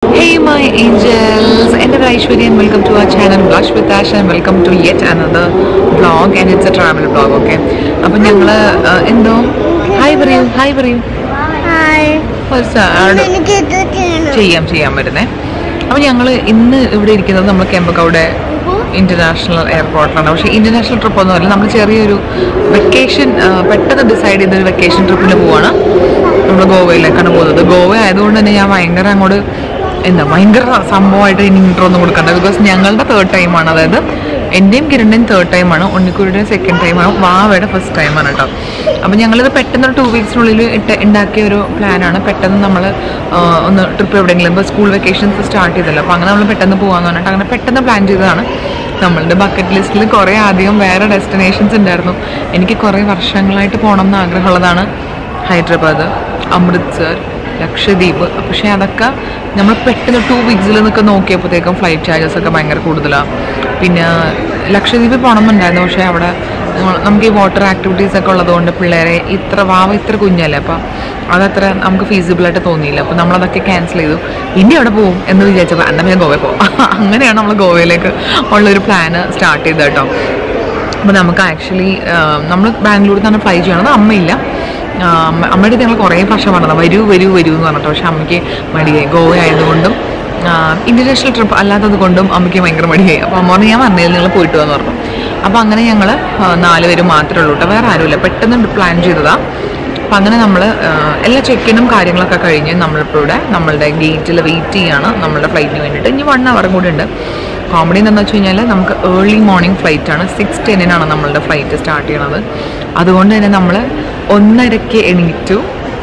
Hey my angels, എൻ്റെ പേര് Aishwarya and welcome to our channel Blush with Ash and welcome to yet another vlog and it's a travel vlog okay അപ്പം ഞങ്ങൾ എന്തോ hi പറയൂ hi പറയൂ hi ഒരു sad എനിക്ക് ഇത് ചെയ്യണം ചെയ്യാം ചെയ്യാൻ വരുന്നേ അപ്പോൾ ഞങ്ങൾ ഇന്ന് ഇവിടെ ഇരിക്കുന്നത് നമ്മൾ കെമ്പക്കൗടെ ഇന്റർനാഷണൽ എയർപോർട്ടിലാണ് പക്ഷേ ഇന്റർനാഷണൽ ട്രിപ്പ് ഒന്നുമല്ല നമ്മൾ ചെറിയൊരു വെക്കേഷൻ പെട്ടെന്ന് ഡിസൈഡ് ചെയ്തൊരു വെക്കേഷൻ ട്രിപ്പിന് പോവാണ് നമ്മൾ ഗോവയിലേക്കാണ് പോകുന്നത് ഗോവ ആയതുകൊണ്ട് തന്നെ ഞാൻ ഭയങ്കര അങ്ങോട്ട് എന്താ ഭയങ്കര സംഭവമായിട്ട് ഇനി ഇൻട്രോ ഒന്നും കൊടുക്കണ്ട ബിക്കോസ് ഞങ്ങളുടെ തേർഡ് ടൈമാണ് അതായത് എൻ്റെയും കിരണിൻ്റെയും തേർഡ് ടൈമാണ് ഉണ്ണിക്കുരുടെയും സെക്കൻഡ് ടൈമാണ് വാവയുടെ ഫസ്റ്റ് ടൈമാണ് കേട്ടോ അപ്പം ഞങ്ങളിത് പെട്ടെന്ന് ടു വീക്സിനുള്ളിൽ ഇട്ട് ഉണ്ടാക്കിയ ഒരു പ്ലാനാണ് പെട്ടെന്ന് നമ്മൾ ഒന്ന് ട്രിപ്പ് എവിടെയെങ്കിലും ഇപ്പോൾ സ്കൂൾ വെക്കേഷൻസ് സ്റ്റാർട്ട് ചെയ്തല്ലോ അപ്പോൾ അങ്ങനെ നമ്മൾ പെട്ടെന്ന് പോകാമെന്ന് പറഞ്ഞിട്ട് അങ്ങനെ പെട്ടെന്ന് പ്ലാൻ ചെയ്തതാണ് നമ്മളുടെ ബക്കറ്റ് ലിസ്റ്റിൽ കുറേ അധികം വേറെ ഡെസ്റ്റിനേഷൻസ് ഉണ്ടായിരുന്നു എനിക്ക് കുറേ വർഷങ്ങളായിട്ട് പോകണം എന്ന് ആഗ്രഹമുള്ളതാണ് ഹൈദരാബാദ് അമൃത്സർ ലക്ഷദ്വീപ് പക്ഷേ അതൊക്കെ നമ്മൾ പെട്ടെന്ന് ടു വീക്സിൽ നിന്നൊക്കെ നോക്കിയപ്പോഴത്തേക്കും ഫ്ലൈറ്റ് ചാർജസ് ഒക്കെ ഭയങ്കര കൂടുതലാണ് പിന്നെ ലക്ഷദ്വീപിൽ പോകണമെന്നുണ്ടായിരുന്നു പക്ഷേ അവിടെ നമ്മൾ- നമുക്ക് ഈ വാട്ടർ ആക്ടിവിറ്റീസ് ഒക്കെ ഉള്ളതുകൊണ്ട് പിള്ളേരെ ഇത്ര വാവ ഇത്ര കുഞ്ഞല്ലേ അപ്പം അതത്ര നമുക്ക് ഫീസിബിളായിട്ട് തോന്നിയില്ല അപ്പോൾ നമ്മളതൊക്കെ ക്യാൻസൽ ചെയ്തു ഇനി അവിടെ പോകും എന്ന് വിചാരിച്ചപ്പോൾ എന്നാൽ പിന്നെ ഗോവയിൽ പോകും അങ്ങനെയാണ് നമ്മൾ ഗോവയിലേക്ക് ഉള്ളൊരു പ്ലാന് സ്റ്റാർട്ട് ചെയ്തത് കേട്ടോ അപ്പോൾ നമുക്ക് ആക്ച്വലി നമ്മൾ ബാംഗ്ലൂരിൽ നിന്നാണ് ഫ്ലൈ ചെയ്യണത് അമ്മയില്ല ആ, അമ്മ അമ്മയുടെ അടുത്ത് ഞങ്ങൾ കുറേ പ്രാവശ്യം പറഞ്ഞത് വരൂ വരൂ വരൂ എന്ന് പറഞ്ഞിട്ട് പക്ഷെ അമ്മയ്ക്ക് മടിയായി ഗോവ ആയതുകൊണ്ടും ഇൻ്റർനാഷണൽ ട്രിപ്പ് അല്ലാത്തത് കൊണ്ടും അമ്മയ്ക്ക് ഭയങ്കര മടിയായി അപ്പോൾ അമ്മ പറഞ്ഞു ഞാൻ പറഞ്ഞതിൽ നിങ്ങൾ പോയിട്ട് വന്ന് പറഞ്ഞു അപ്പോൾ അങ്ങനെ ഞങ്ങൾ നാല് പേര് മാത്രമേ ഉള്ളൂ കേട്ടോ വേറെ ആരുമില്ല പെട്ടെന്ന് പ്ലാൻ ചെയ്തതാണ് അപ്പം അങ്ങനെ നമ്മൾ എല്ലാ ചെക്കിനും കാര്യങ്ങളൊക്കെ കഴിഞ്ഞ് നമ്മളിപ്പോൾ ഇവിടെ നമ്മളുടെ ഗേറ്റിൽ വെയിറ്റ് ചെയ്യാണ് നമ്മളുടെ ഫ്ലൈറ്റിന് വേണ്ടിയിട്ട് ഇനി വൺ അവറും കൂടി ഉണ്ട് കോമഡി എന്താണെന്ന് വെച്ച് കഴിഞ്ഞാൽ നമുക്ക് ഏർലി മോർണിംഗ് ഫ്ലൈറ്റ് ആണ് സിക്സ് ടെന്നിനാണ് നമ്മളുടെ ഫ്ലൈറ്റ് സ്റ്റാർട്ട് ചെയ്യണത് അതുകൊണ്ട് തന്നെ നമ്മൾ ഒന്നരയ്ക്ക് എണീറ്റു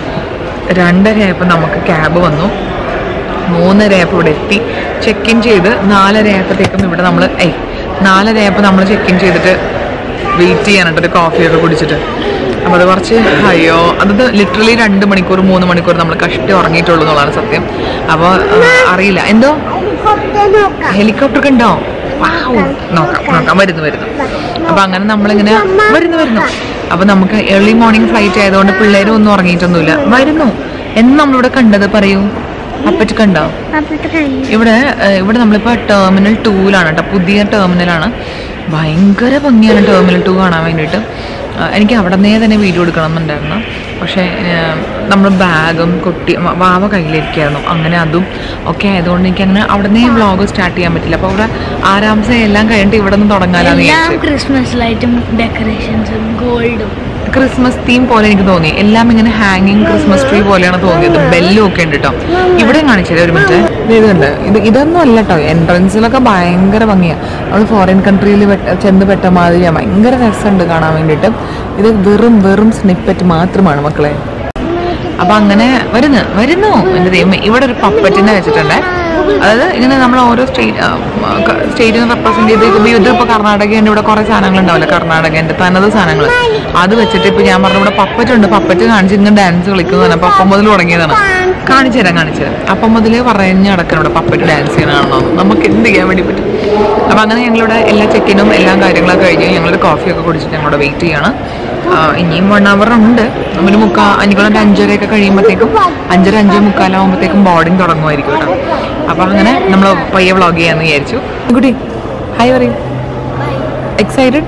രണ്ടര ആയപ്പോൾ നമുക്ക് ക്യാബ് വന്നു മൂന്നര ആയപ്പോൾ ഇവിടെ എത്തി ചെക്ക് ഇൻ ചെയ്ത് നാലര ആയപ്പോഴത്തേക്കും ഇവിടെ നമ്മൾ ഏയ് നാലര ആയപ്പോൾ നമ്മൾ ചെക്ക് ഇൻ ചെയ്തിട്ട് വെയിറ്റ് ചെയ്യാനായിട്ട് ഒരു കോഫിയൊക്കെ കുടിച്ചിട്ട് അപ്പോൾ അത് കുറച്ച് അയ്യോ അത് ലിറ്ററലി രണ്ട് മണിക്കൂർ മൂന്ന് മണിക്കൂർ നമ്മൾ കഷ്ടി ഉറങ്ങിയിട്ടുള്ളൂ എന്നുള്ളതാണ് സത്യം അപ്പോൾ അറിയില്ല എന്തോ ഹെലികോപ്റ്റർ നോക്കാം ഹെലികോപ്റ്റർ ഒക്കെ ഉണ്ടോ വാവ്. നോക്കാം നോക്കാം വരുന്നു വരുന്നു അപ്പൊ അങ്ങനെ നമ്മളിങ്ങനെ വരുന്നു വരുന്നു അപ്പൊ നമുക്ക് ഏർലി മോർണിംഗ് ഫ്ലൈറ്റ് ആയതുകൊണ്ട് പിള്ളേരും ഒന്നും ഉറങ്ങിയിട്ടൊന്നുമില്ല വരുന്നു എന്ന് നമ്മളിവിടെ കണ്ടത് പറയൂ അപ്പറ്റ് കണ്ടോ അപ്പോഴത്തെ കഴിഞ്ഞു ഇവിടെ ഏഹ്, ഇവിടെ നമ്മളിപ്പോൾ ടെർമിനൽ ടൂവിലാണ് കേട്ടോ പുതിയ ടെർമിനലാണ് ഭയങ്കര ഭംഗിയാണ് ടെർമിനൽ ടു കാണാൻ വേണ്ടിയിട്ട് ഏഹ്, എനിക്ക് അവിടെ നിന്നേ തന്നെ വീഡിയോ എടുക്കണം എന്നുണ്ടായിരുന്നു പക്ഷേ നമ്മൾ ബാഗും കുട്ടി വ- വാവ കയ്യിലിരിക്കുകയായിരുന്നു അങ്ങനെ അതും ഒക്കെ ആയതുകൊണ്ട് എനിക്ക് അങ്ങനെ അവിടെ നിന്നേ വ്ളോഗ് സ്റ്റാർട്ട് ചെയ്യാൻ പറ്റില്ല അപ്പോൾ അവിടെ ആരാംസെ എല്ലാം കഴിഞ്ഞിട്ട് ഇവിടെ നിന്ന് തുടങ്ങാനാന്ന് എല്ലാം വിചാരിച്ചു ക്രിസ്മസ് ലൈറ്റും ഡെക്കറേഷൻസും ഗോൾഡും ക്രിസ്മസ് തീം പോലെ എനിക്ക് തോന്നി എല്ലാം ഇങ്ങനെ ഹാങ്ങിങ് ക്രിസ്മസ് ട്രീ പോലെയാണ് തോന്നിയത് ബെല്ലും ഒക്കെ ഉണ്ട് കേട്ടോ ഇവിടെ കാണിച്ചത് ഒരു മിനിറ്റ് ഇതുണ്ട് ഇത് ഇതൊന്നും അല്ല കേട്ടോ എൻട്രൻസിലൊക്കെ ഭയങ്കര ഭംഗിയാണ് അത് ഫോറിൻ കൺട്രിയിൽ ചെന്ന് പെട്ട മാതിരിയാണ് ഭയങ്കര രസമുണ്ട് കാണാൻ വേണ്ടിയിട്ട് ഇത് വെറും വെറും സ്നിപ്പറ്റ് മാത്രമാണ് മക്കളെ അപ്പൊ അങ്ങനെ വരുന്നു വരുന്നു എന്റെ ദൈവമേ ഇവിടെ ഒരു പപ്പറ്റിനെ വെച്ചിട്ടുണ്ട് അതായത് ഇങ്ങനെ നമ്മൾ ഓരോ സ്റ്റേറ്റ് സ്റ്റേറ്റിനെ റെപ്രസെന്റ് ചെയ്ത് ഇത് ഇപ്പൊ കർണാടകേന്റെ ഇവിടെ കുറെ സാധനങ്ങൾ ഉണ്ടാവില്ല കർണാടകേന്റെ തനത് സാധനങ്ങൾ അത് വെച്ചിട്ട് ഇപ്പൊ ഞാൻ പറഞ്ഞ ഇവിടെ പപ്പറ്റ് ഉണ്ട് പപ്പറ്റ് കാണിച്ച് ഇങ്ങനെ ഡാൻസ് കളിക്കുന്നതാണ് അപ്പൊ അപ്പം മുതൽ തുടങ്ങിയതാണ് കാണിച്ചു തരാം കാണിച്ചു തരാം അപ്പം മുതലേ പറഞ്ഞ് നടക്കണം ഇവിടെ പപ്പറ്റ് ഡാൻസ് ചെയ്യണമാണോ നമുക്ക് എന്ത് ചെയ്യാൻ വേണ്ടി പറ്റും അപ്പൊ അങ്ങനെ ഞങ്ങളിവിടെ എല്ലാ ചെക്കിനും എല്ലാ കാര്യങ്ങളൊക്കെ കഴിഞ്ഞ് ഞങ്ങളൊരു കോഫിയൊക്കെ കുടിച്ചിട്ട് ഞങ്ങളിവിടെ വെയിറ്റ് ചെയ്യണം ആ, ഇനിയും വൺ അവർ ഉണ്ട് ഒരു മുക്കാ അഞ്ചുകൊണ്ട് അഞ്ചരയൊക്കെ കഴിയുമ്പോഴത്തേക്കും അഞ്ചര അഞ്ചേ മുക്കാലാവുമ്പോഴത്തേക്കും ബോർഡിങ് തുടങ്ങുമായിരിക്കും കേട്ടോ അപ്പൊ അങ്ങനെ നമ്മൾ പയ്യെ വ്ളോഗ് ചെയ്യാന്ന് വിചാരിച്ചു കുട്ടി ഹായ് പറയും എക്സൈറ്റഡ്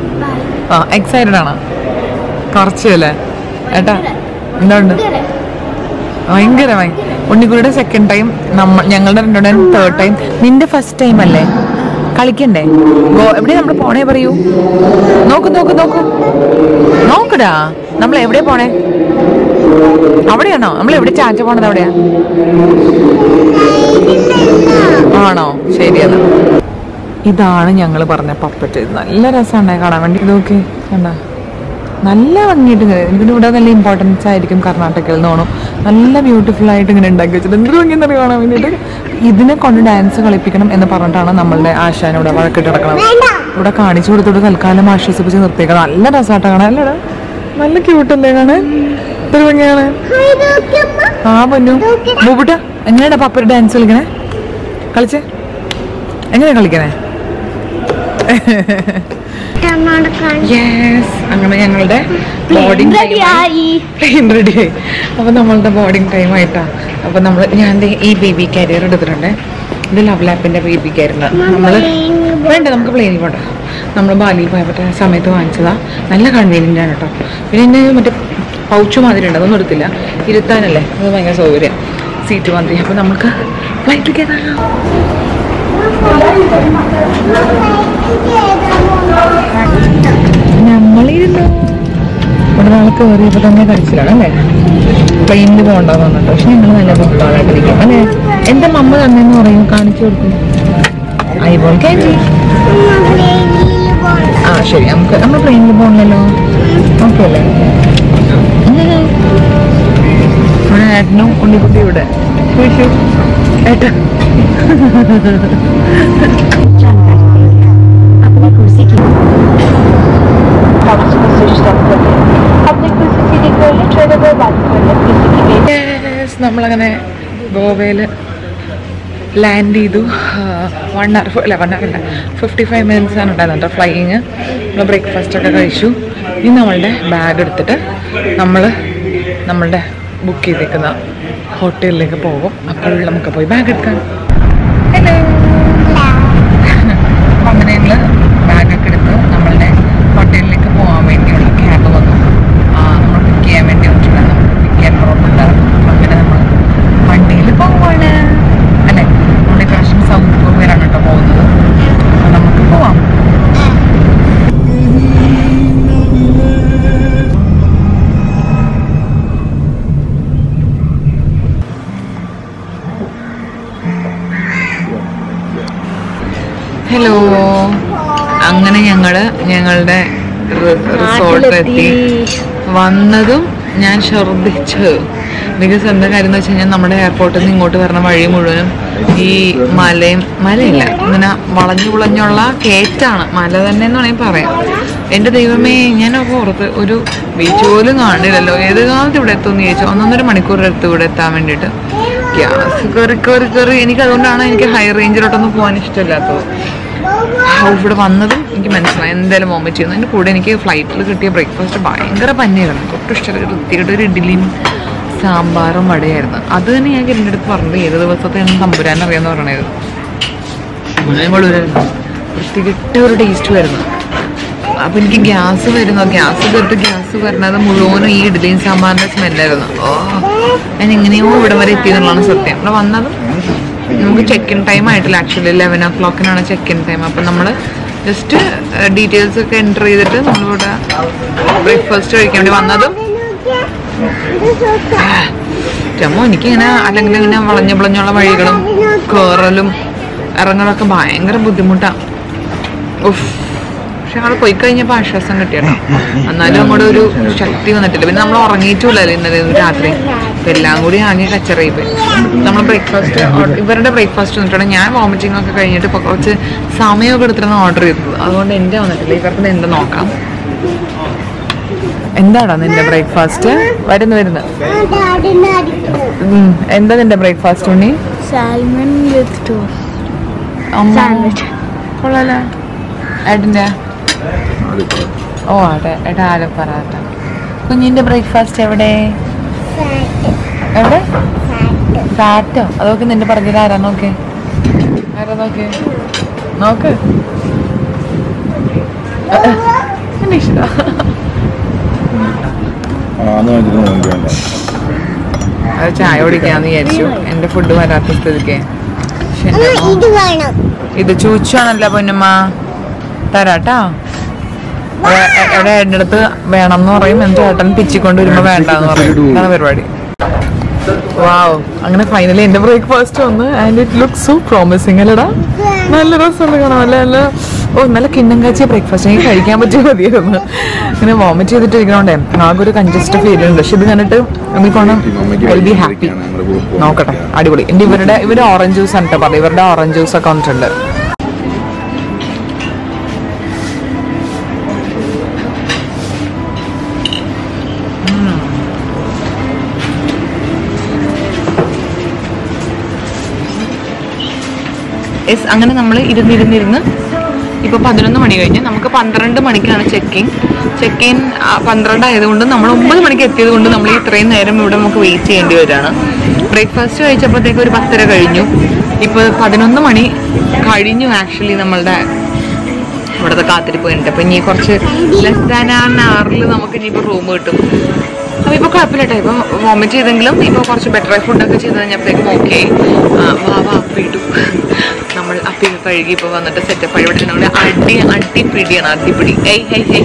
ആ എക്സൈറ്റഡ് ആണ് കുറച്ച് അല്ലേ ഏട്ടാ എന്തുണ്ട് ഭയങ്കരമായി ഉണ്ണിക്കുടിയുടെ സെക്കൻഡ് ടൈം നമ്മൾ ഞങ്ങളുടെ രണ്ടുടേയും തേർഡ് ടൈം നിന്റെ ഫസ്റ്റ് ടൈം അല്ലേ കളിക്കണ്ടേ ഗോ എവിടെ നമ്മൾ പോണേ പറയൂ നോക്ക് നോക്ക് നോക്കൂ നോക്കടാ നമ്മൾ എവിടെ പോണേ അവിടെയാണോ നമ്മൾ എവിടെ ചാച്ച പോണത് അവിടെയാ ആണോ ശരിയെന്നാ ഇതാണ് ഞങ്ങൾ പറഞ്ഞ പപ്പറ്റ് ഇത് നല്ല രസമുണ്ടായി കാണാൻ വേണ്ടി ഇത് നോക്കി കണ്ട നല്ല ഭംഗിയായിട്ട് ഇങ്ങനെ ഇതിന് ഇവിടെ നല്ല ഇമ്പോർട്ടൻസ് ആയിരിക്കും കർണാടകയിൽ നിന്ന് തോന്നും നല്ല ബ്യൂട്ടിഫുൾ ആയിട്ട് ഇങ്ങനെ ഉണ്ടാക്കി വെച്ചിട്ട് എന്ത് ഭംഗിയെന്ന് അറിയാൻ കാണാൻ വേണ്ടിയിട്ട് ഇതിനെ കൊണ്ട് ഡാൻസ് കളിപ്പിക്കണം എന്ന് പറഞ്ഞിട്ടാണ് നമ്മളുടെ ആശാൻ ഇവിടെ വഴക്കിട്ട് കിടക്കുന്നത് ഇവിടെ കാണിച്ചു കൊടുത്തിട്ട് തൽക്കാലം ആശ്വസിപ്പിച്ച് നിർത്തിയേക്കണം നല്ല രസമായിട്ട് കാണാൻ അല്ലേടാ നല്ല ക്യൂട്ടല്ലേ കാണാൻ ഇത്ര ഭംഗിയാണ് ആ പൊന്നു ബൂബുട്ട എങ്ങനെയാ പപ്പ ഡാൻസ് കളിക്കണേ കളിച്ചേ എങ്ങനെയാ കളിക്കണേ നടക്കാൻ യെസ് അങ്ങനെ ഞങ്ങളുടെ ബോർഡിംഗ് റെഡിയായി പ്ലെയിൻ റെഡിയായി അപ്പോൾ നമ്മളുടെ ബോർഡിംഗ് ടൈം ആയിട്ടാ അപ്പോൾ നമ്മൾ ഞാൻ ദേ ഈ ബേബി കാരിയർ എടുത്തിട്ടുണ്ട് ഇത് ലവ് ലാപ്പിൻ്റെ ബേബി കാരിയർ നമ്മൾ വേണ്ട നമുക്ക് പ്ലെയിനിൽ പോണ്ട നമ്മൾ ബാലിയിൽ പോയപ്പോൾ സമയത്ത് വാങ്ങിച്ചതാ നല്ല കൺവീനിയൻ്റ് ആണ് കേട്ടോ പിന്നെ എൻ്റെ മറ്റേ പൗച്ച് മാതിരി ഉണ്ട് അതൊന്നും എടുത്തില്ല ഇരുത്താനല്ലേ അത് ഭയങ്കര സൗകര്യം സീറ്റ് മാതിരി അപ്പോൾ നമുക്ക് ഫ്ലൈറ്റ് കയറാമല്ലോ നമ്മളിരുന്നു ഇവിടെ നാളെ കയറിയപ്പോൾ തന്നെ കഴിച്ചിലാണ് അല്ലേ പ്ലെയിനിൽ പോകണ്ടെന്ന് പറഞ്ഞിട്ട് പക്ഷെ ഞങ്ങൾ നല്ല ബുദ്ധിമുട്ടായിട്ടിരിക്കും അല്ലേ എൻ്റെ മമ്മ തന്നെന്ന് പറയും കാണിച്ചു കൊടുക്കും ഐബോൾ കാൻഡി ആ ശരി നമുക്ക് നമ്മൾ പ്ലെയിനിൽ പോകണല്ലോ ഓക്കെ അല്ലേ ഇവിടെ ഏട്ടനും ഉണ്ണിക്കുട്ടി ഇവിടെ ചോദിച്ചു ഏട്ടാ Yes, നമ്മളങ്ങനെ ഗോവയിൽ ലാൻഡ് ചെയ്തു വൺ അവർ അല്ല വൺ അവർ അല്ല ഫിഫ്റ്റി ഫൈവ് മിനിറ്റ്സ് ആണ് ഉണ്ടായിരുന്നത് കേട്ടോ ഫ്ലൈയിങ് നമ്മൾ ബ്രേക്ക്ഫാസ്റ്റ് ഒക്കെ കഴിച്ചു ഇനി നമ്മളുടെ ബാഗ് എടുത്തിട്ട് നമ്മൾ നമ്മളുടെ ബുക്ക് ചെയ്തേക്കുന്ന ഹോട്ടലിലേക്ക് പോകും അപ്പോൾ നമുക്ക് പോയി ബാഗ് എടുക്കാം ഹലോ അപ്പം അങ്ങനെ ഞങ്ങൾ ബാഗൊക്കെ എടുത്ത് നമ്മളുടെ ഹോട്ടലിലേക്ക് പോകാൻ വേണ്ടിയുള്ള ക്യാബ് വന്നു ആ, നമ്മൾ പിക്ക് ചെയ്യാൻ വേണ്ടി വന്നിട്ടുണ്ട് നമ്മൾ പിക്ക് ചെയ്യാൻ പുറത്തുണ്ടാകും അപ്പം അങ്ങനെ നമ്മൾ വണ്ടിയിൽ പോവാണ് അല്ലേ നമ്മുടെ പ്രാവശ്യം സൗത്ത് ഗോവയിലാണ് കേട്ടോ പോകുന്നത് അപ്പം നമുക്ക് പോവാം ഹലോ അങ്ങനെ ഞങ്ങള് ഞങ്ങളുടെ റിസോർട്ട് എത്തി വന്നതും ഞാൻ ഛർദ്ദിച്ചു ബിക്കോസ് എന്താ കാര്യം എന്ന് വെച്ച് കഴിഞ്ഞാൽ നമ്മുടെ എയർപോർട്ടിൽ നിന്ന് ഇങ്ങോട്ട് വരുന്ന വഴി മുഴുവനും ഈ മലയും മലയില്ല ഇങ്ങനെ വളഞ്ഞു പുളഞ്ഞുള്ള കയറ്റാണ് മല തന്നെ എന്ന് വേണമെങ്കിൽ പറയാം എൻ്റെ ദൈവമേ ഞാൻ പുറത്ത് ഒരു ബീച്ച് പോലും കാണില്ലല്ലോ ഏത് കാലത്ത് ഇവിടെ എത്തുമെന്ന് ചോദിച്ചു ഒന്നൊന്നര മണിക്കൂർ എടുത്ത് ഇവിടെ എത്താൻ വേണ്ടിയിട്ട് ഗ്യാസ് കയറി കയറി കയറി എനിക്ക് അതുകൊണ്ടാണ് എനിക്ക് ഹൈ റേഞ്ചിലോട്ടൊന്നും പോകാൻ ഇഷ്ടമില്ലാത്തത് ആ, ഇവിടെ വന്നതും എനിക്ക് മനസ്സിലായി എന്തായാലും വോമിറ്റ് ചെയ്യുന്നു അതിൻ്റെ കൂടെ എനിക്ക് ഫ്ലൈറ്റിൽ കിട്ടിയ ബ്രേക്ക്ഫാസ്റ്റ് ഭയങ്കര പന്നിയായിരുന്നു എനിക്ക് ഒട്ടും ഇഷ്ടമല്ല വൃത്തിയായിട്ട് ഒരു ഇഡ്ഡലിയും സാമ്പാറും വടയായിരുന്നു അത് തന്നെ ഞാൻ എൻ്റെ അടുത്ത് പറഞ്ഞത് ഏത് ദിവസത്തെ തമ്പുരാൻ അറിയാമെന്ന് പറയണത് മുഴുവനായിരുന്നു വൃത്തികെട്ട ഒരു ടേസ്റ്റ് വരുന്നു അപ്പം എനിക്ക് ഗ്യാസ് വരുന്നു ഗ്യാസ് കയറിട്ട് ഗ്യാസ് വരുന്നത് മുഴുവനും ഈ ഇഡ്ഡലിയും സാമ്പാറിൻ്റെ സ്മെല്ലായിരുന്നു ഓ ഞാൻ എങ്ങനെയോ ഇവിടെ വരെ എത്തിയെന്നുള്ളതാണ് സത്യം ഇവിടെ വന്നതും നമുക്ക് ചെക്ക് ഇൻ ടൈം ആയിട്ടില്ല ആക്ച്വലി ലെവൻ ഓ ക്ലോക്കിനാണ് ചെക്ക് ഇൻ ടൈം അപ്പം നമ്മൾ ജസ്റ്റ് ഡീറ്റെയിൽസ് ഒക്കെ എൻ്റർ ചെയ്തിട്ട് നമ്മളിവിടെ ബ്രേക്ക്ഫാസ്റ്റ് കഴിക്കാൻ വേണ്ടി വന്നതും ചമ്മോ എനിക്കിങ്ങനെ അല്ലെങ്കിൽ ഇങ്ങനെ വളഞ്ഞു വളഞ്ഞുള്ള വഴികളും കയറലും ഇറങ്ങലൊക്കെ ഭയങ്കര ബുദ്ധിമുട്ടാണ് ഉഫ് പക്ഷെ അവിടെ പോയി കഴിഞ്ഞപ്പോൾ ആശ്വാസം കിട്ടിയട്ടോ എന്നാലും അങ്ങോട്ട് ഒരു ശക്തി വന്നിട്ടില്ല പിന്നെ നമ്മൾ ഉറങ്ങിയിട്ടില്ലല്ലോ ഇന്നലെ രാത്രി അപ്പൊ എല്ലാം കൂടി ആകെ കച്ചറയി പോയി നമ്മൾ ബ്രേക്ക്ഫാസ്റ്റ് ഇവരുടെ ബ്രേക്ക്ഫാസ്റ്റ് വന്നിട്ടുണ്ട് ഞാൻ വോമിറ്റിംഗ് ഒക്കെ കഴിഞ്ഞിട്ട് ഇപ്പോൾ കുറച്ച് സമയമൊക്കെ എടുത്തിട്ടാണ് ഓർഡർ ചെയ്തത് അതുകൊണ്ട് എൻ്റെ വന്നിട്ടില്ല ഇവർക്ക് എന്ത് നോക്കാം എന്താടാ നിന്റെ ബ്രേക്ക്ഫാസ്റ്റ് വരുന്നു വരുന്നു ഉം. എന്താ നിന്റെ breakfast Unni salmon with toast അമ്മ. സാൻഡ്വിച്ച് കൊള്ളാലോ ഏട്ടൻ്റെ ഓ അതെ ഏട്ടാ ആലു പറാട്ട കുഞ്ഞിന്റെ ബ്രേക്ക്ഫാസ്റ്റ് എവിടെ എവിടെ ഫാറ്റോ അതൊക്കെ നിന്റെ പറഞ്ഞത് ആരാ നോക്കേ ആരാ നോക്കേ നോക്ക് എന്നെ ഇഷ്ടാ ആന്ന് വെച്ചിട്ട് നോക്കിയാലോ അത് ചായ കുടിക്കാന്ന് വിചാരിച്ചു എന്റെ ഫുഡ് വരാത്ത സ്ഥിതിക്ക് പക്ഷെ എൻ്റെ അമ്മ- ഇത് വേണം ഇത് ചൂച്ചാണല്ലോ പൊന്നമ്മ തരാട്ടാ എ- എ- എവിടെ എൻ്റെ അടുത്ത് വേണം എന്ന് പറയും എന്നിട്ട് ഏട്ടൻ പിച്ചിക്കൊണ്ട് വരുമ്പോ വേണ്ടെന്ന് പറയും അതാണ് പരിപാടി വാവ് അങ്ങനെ ഫൈനലി എന്റെ ബ്രേക്ക്ഫാസ്റ്റ് വന്ന് and it look so promising അല്ലടാ നല്ല രസമുണ്ട് കാണാൻ നല്ല നല്ല ഓ നല്ല കിണ്ണം കാച്ചിയ ബ്രേക്ക്ഫാസ്റ്റ് എനിക്ക് കഴിക്കാൻ പറ്റിയ മതിയായിരുന്നു ഇങ്ങനെ വോമിറ്റ് ചെയ്തിട്ട് ഇരിക്കണോണ്ടേ ആകെ ഒരു കൺജസ്റ്റ് ഫീൽ ഉണ്ട് പക്ഷെ ഇത് കണ്ടിട്ട് എനിക്കൊന്നും വിൽ ബി ഹാപ്പി നോക്കട്ടെ അടിപൊളി എന്റെ ഇവരുടെ ഇവര് ഓറഞ്ച് ജ്യൂസ് ആണ് കേട്ടോ പറഞ്ഞു ഇവരുടെ ഓറഞ്ച് ജ്യൂസ് ഒക്കെ വന്നിട്ടുണ്ട് യെസ് അങ്ങനെ നമ്മൾ ഇരുന്നിരുന്നിരുന്ന് ഇപ്പോൾ പതിനൊന്ന് മണി കഴിഞ്ഞ് നമുക്ക് പന്ത്രണ്ട് മണിക്കാണ് ചെക്കിങ് ചെക്ക് ഇൻ പന്ത്രണ്ട് ആയതുകൊണ്ട് നമ്മൾ ഒമ്പത് മണിക്ക് എത്തിയത് കൊണ്ട് നമ്മൾ ഇത്രയും നേരം ഇവിടെ നമുക്ക് വെയിറ്റ് ചെയ്യേണ്ടി വരികയാണ് ബ്രേക്ക്ഫാസ്റ്റ് കഴിച്ചപ്പോഴത്തേക്ക് ഒരു പത്തര കഴിഞ്ഞു ഇപ്പോൾ പതിനൊന്ന് മണി കഴിഞ്ഞു ആക്ച്വലി നമ്മളുടെ ഇവിടുത്തെ കാത്തിരിപ്പ് കഴിഞ്ഞിട്ട് അപ്പൊ ഇനി കുറച്ച് ലെസ് ദാൻ ആൻ അവറിൽ നമുക്ക് ഇനിയിപ്പോൾ റൂം കിട്ടും അപ്പൊ ഇപ്പൊ കുഴപ്പമില്ല കേട്ടോ ഇപ്പൊ വോമിറ്റ് ചെയ്തെങ്കിലും ഇപ്പൊ കുറച്ച് ബെറ്റർ ആയി ഫുഡൊക്കെ ചെയ്ത് കഴിഞ്ഞപ്പോഴത്തേക്കും ഓക്കെ വാ വാ അപ്പിട്ടു നമ്മൾ അപ്പി കഴുകി ഇപ്പൊ വന്നിട്ട് സെറ്റപ്പ് ആയി ഇവിടെ നമ്മുടെ അടി അടിപിടിയാണ് അടിപിടി ഏയ് ഹൈ ഹൈ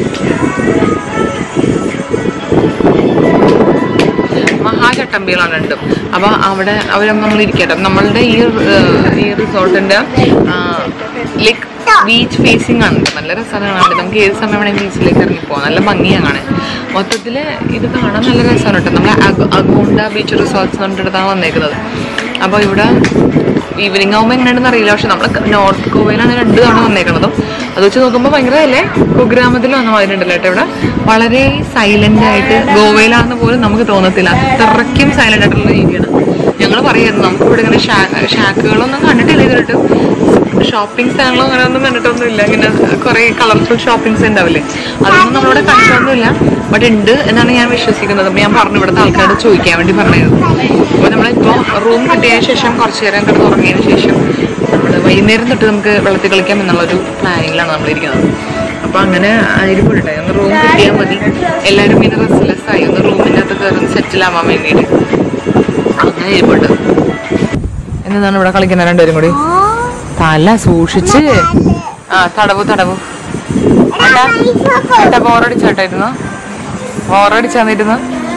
മഹാചട്ടമ്പികളാണ് രണ്ടും അപ്പൊ അവിടെ അവർ നമ്മൾ ഇരിക്കട്ടെ നമ്മളുടെ ഈ ഏഹ്, ഈ റിസോർട്ടിന്റെ ലൈക്ക് ബീച്ച് ഫേസിംഗ് ആണ് ട്ടോ. നല്ല രസമാണ് കാണാൻ നമുക്ക് ഏത് സമയം വേണമെങ്കിൽ ബീച്ചിലേക്ക് ഇറങ്ങി പോകാം നല്ല ഭംഗിയാണ് കാണാൻ മൊത്തത്തിൽ ഇത് കാണാൻ നല്ല രസമാണ് കേട്ടോ നമ്മൾ അഗോണ്ട ബീച്ച് റിസോർട്ട്സ് പറഞ്ഞിടത്താണ് വന്നേക്കുന്നത് അപ്പോൾ ഇവിടെ ഈവനിങ് ആകുമ്പോൾ എങ്ങനെയാണെന്ന് അറിയില്ല പക്ഷെ നമ്മൾ നോർത്ത് ഗോവയിലാണ് രണ്ട് തവണ വന്നേക്കണതും അത് വെച്ച് നോക്കുമ്പോൾ ഭയങ്കര അല്ലേ കുഗ്രാമത്തിൽ വന്ന മാതിരി ഉണ്ടല്ലോ കേട്ടോ ഇവിടെ വളരെ സൈലന്റ് ആയിട്ട് ഗോവയിലാണെന്ന് പോലും നമുക്ക് തോന്നത്തില്ല അത്രയ്ക്കും സൈലന്റ് ആയിട്ടുള്ള രീതിയാണ് ഞങ്ങൾ പറയായിരുന്നു നമുക്ക് ഇവിടെ ഇങ്ങനെ ഷാക്കുകളൊന്നും കണ്ടിട്ടില്ല ഇതിലിട്ട് ഷോപ്പിംഗ് സ്ഥലങ്ങളോ അങ്ങനെ ഒന്നും കണ്ടിട്ടൊന്നുമില്ല ഇങ്ങനെ കുറെ കളർഫുൾ ഷോപ്പിംഗ്സ് ഉണ്ടാവില്ലേ അതൊന്നും നമ്മളിവിടെ കണ്ടിട്ടൊന്നുമില്ല ബട്ട് ഉണ്ട് എന്നാണ് ഞാൻ വിശ്വസിക്കുന്നത് അപ്പൊ ഞാൻ പറഞ്ഞു ഇവിടുത്തെ ആൾക്കാരോട് ചോദിക്കാൻ വേണ്ടി പറഞ്ഞത് അപ്പൊ നമ്മളിപ്പോ റൂം കിട്ടിയതിന് ശേഷം കുറച്ചു നേരം കിടന്ന് ഉറങ്ങിയതിന് ശേഷം നമ്മള് വൈകുന്നേരം തൊട്ട് നമുക്ക് വെള്ളത്തിൽ കളിക്കാം എന്നുള്ളൊരു പ്ലാനിങ്ങിലാണ് നമ്മളിരിക്കുന്നത് അപ്പൊ അങ്ങനെ ഇരിപ്പുണ്ടേ ഒന്ന് റൂം കിട്ടിയാൽ മതി എല്ലാവരും ഇങ്ങനെ റെസ്റ്റ്ലെസ് ആയി ഒന്ന് റൂമിൻ്റെ അകത്ത് കയറി സെറ്റിൽ ആവാൻ വേണ്ടിയിട്ട് അങ്ങനെ ഇരിപ്പുണ്ട് എന്നതാണ് ഇവിടെ കളിക്കുന്ന രണ്ടുപേരും കൂടി തല സൂക്ഷിച്ച് ആ തടവു തടവു ഏട്ടാ ഏട്ടാ ബോറടിച്ചേട്ടായിരുന്നു ബോറടിച്ചാന്നിരുന്നു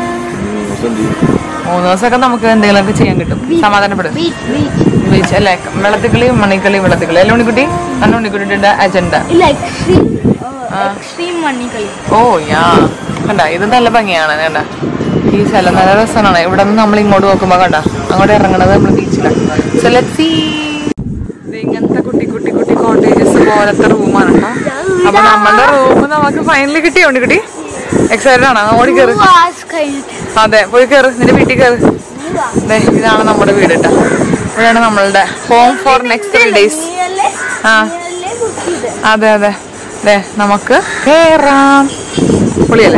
മൂന്ന് ദിവസമൊക്കെ നമുക്ക് എന്തെങ്കിലുമൊക്കെ ചെയ്യാൻ കിട്ടും സമാധാനപ്പെടും ബീച്ച് ബീച്ച് ബീച്ച് അല്ലേ വെള്ളത്തിക്കളി മണിക്കളി വെള്ളത്തിക്കളി അല്ല ഉണ്ണിക്കുട്ടി അന്ന ഉണ്ണിക്കുട്ടിയുടെ അജണ്ട ഇല്ല എക്സ്ട്രീം എക്സ്ട്രീം മണ്ണിക്കളി ഓ യാ കണ്ട ഇത് നല്ല ഭംഗിയാണ് കണ്ട ഈ സ്ഥലം നല്ല രസമാണ് ഇവിടെ നിന്ന് നമ്മൾ ഇങ്ങോട്ട് നോക്കുമ്പോ കണ്ട അങ്ങോട്ട് ഇറങ്ങണത് നമ്മൾ ബീച്ചിലാണ് So let's see. ദേ ഇങ്ങനത്തെ കുട്ടി കുട്ടി കുട്ടി കോട്ടേജസ് പോലത്തെ റൂമാണ് കേട്ടോ അപ്പൊ നമ്മളുടെ റൂം നമുക്ക് ഫൈനലി കിട്ടിയോണ്ട് കിട്ടി എക്സൈറ്റഡ് ആണോ ഓടി കയറി കഴിഞ്ഞിട്ട് അതെ പോയി കയറി നിന്റെ വീട്ടിൽ കയറി ദേ ഇതാണ് നമ്മുടെ വീട് കേട്ടോ ഇവിടെയാണ് നമ്മളുടെ home for next three days നീയല്ലേ ആ നീയല്ലേ book ചെയ്തത്? അതെ അതെ ദേ നമുക്ക് കേറാം പൊളിയല്ലേ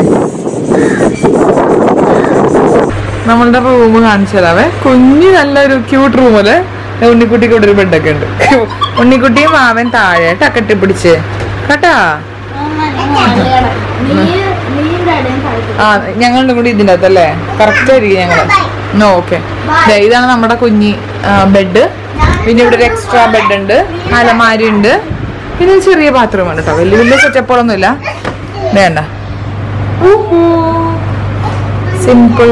നമ്മളുടെ റൂം കാണിച്ചു തരാവേ കുഞ്ഞു നല്ലൊരു ക്യൂട്ട് റൂം അല്ലേ ദേ ഉണ്ണിക്കുട്ടിക്ക് ഇവിടെ ഒരു ബെഡൊക്കെ ഉണ്ട് ഉണ്ണിക്കുട്ടിയും മാവൻ താഴെ ടക്കട്ടി പിടിച്ച് കേട്ടാ നീ നീയും ഡാഡിയും കളിക്കും ആ ഞങ്ങളുടെ കൂടി ഇതിൻ്റെ അകത്തല്ലേ കറക്റ്റ് ആയിരിക്കും ഞങ്ങള് ഓക്കെ ഇതാണ് നമ്മുടെ കുഞ്ഞി ബെഡ് പിന്നെ ഇവിടെ ഒരു എക്സ്ട്രാ ബെഡ് ഉണ്ട് അലമാരി ഉണ്ട് പിന്നെ ഒരു ചെറിയ ബാത്റൂം ഉണ്ട് കേട്ടോ വലിയ വലിയ സെറ്റപ്പുകളൊന്നുമില്ല വേണ്ട സിമ്പിൾ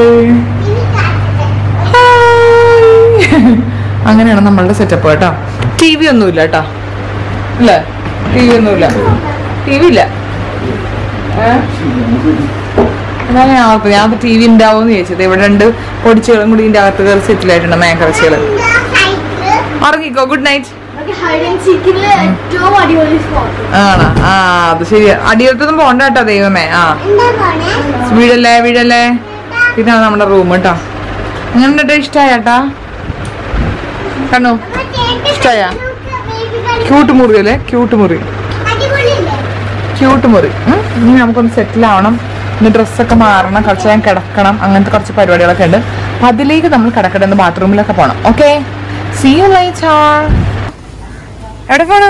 അങ്ങനെയാണ് നമ്മളുടെ സെറ്റപ്പ് കേട്ടോ ടി വി ഒന്നുമില്ല കേട്ടോ അല്ലേ ടി വി ഒന്നുമില്ല ടി വി ഇല്ല ഏഹ് എന്നാലും ഞാൻ ഓർത്തത് ഞാൻ ടി വി ഉണ്ടാവുമെന്ന് ചോദിച്ചത് ഇവിടെ രണ്ട് പൊടിച്ചുകളും കൂടി ഇതിന്റെ അകത്ത് കയറി സെറ്റിൽ ആയിട്ടുണ്ട് മേക്കറച്ചികള് ഉറങ്ങിക്കോ ഗുഡ് നൈറ്റ് ഹൈഡ് ആൻഡ് സീക്കിലെ ഏറ്റവും അടിപൊളി സ്പോട്ട് ആണോ ആ അത് ശരി അടിയത്തൊന്നും പോണ്ട കേട്ടോ ദൈവമേ ആ വീടല്ലേ വീടല്ലേ ഇതാണ് നമ്മുടെ റൂം കേട്ടോ അങ്ങനെ കേട്ടോ ഇഷ്ടമായ ചേട്ടാ കണ്ണു ഇഷ്ടമായ ക്യൂട്ട് മുറി അല്ലേ ക്യൂട്ട് മുറി ക്യൂട്ട് മുറി ഉം. ഇനി നമുക്കൊന്ന് സെറ്റിൽ ആവണം ഇനി ഡ്രസ്സൊക്കെ മാറണം കുറച്ച് നേരം കിടക്കണം അങ്ങനത്തെ കുറച്ച് പരിപാടികളൊക്കെ ഉണ്ട് അപ്പൊ അതിലേക്ക് നമ്മൾ കിടക്കണമെന്ന് ബാത്റൂമിലൊക്കെ പോകണം ഓക്കെ സി യു ലൈറ്റ് എവിടെ പോണു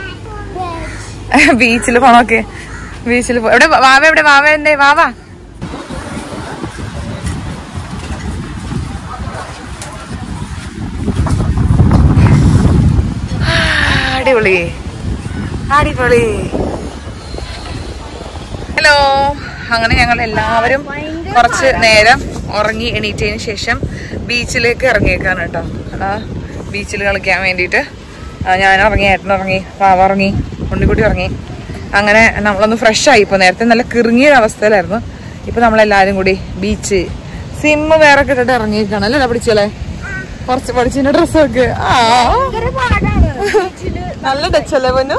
ബീച്ചിൽ പോണോക്കെ ബീച്ചിൽ പോ എവിടെ വാവ എവിടെ വാവ എന്തേ വാവ അടിപൊളി അടിപൊളി ഹലോ അങ്ങനെ ഞങ്ങൾ എല്ലാവരും കുറച്ച് നേരം ഉറങ്ങി എണീറ്റതിന് ശേഷം ബീച്ചിലേക്ക് ഇറങ്ങിയേക്കാണ് കേട്ടോ ആ ബീച്ചിൽ കളിക്കാൻ വേണ്ടിയിട്ട് ആ, ഞാൻ ഇറങ്ങി ഏട്ടൻ ഇറങ്ങി പാവ ഇറങ്ങി ഉണ്ണിക്കുട്ടി ഇറങ്ങി അങ്ങനെ നമ്മളൊന്ന് ഫ്രഷ് ആയി ഇപ്പോൾ നേരത്തെ നല്ല കിറുങ്ങിയ ഒരു അവസ്ഥയിലായിരുന്നു ഇപ്പൊ നമ്മളെല്ലാരും കൂടി ബീച്ച് സിമ്മ് വേറെ കിട്ടിട്ട് ഇറങ്ങിയിരിക്കണം അല്ലേ പിടിച്ചല്ലേ കുറച്ച് പഠിച്ചതിന്റെ ഡ്രസ്സൊക്കെ ആ നല്ല ടച്ചല്ലേ പൊന്നു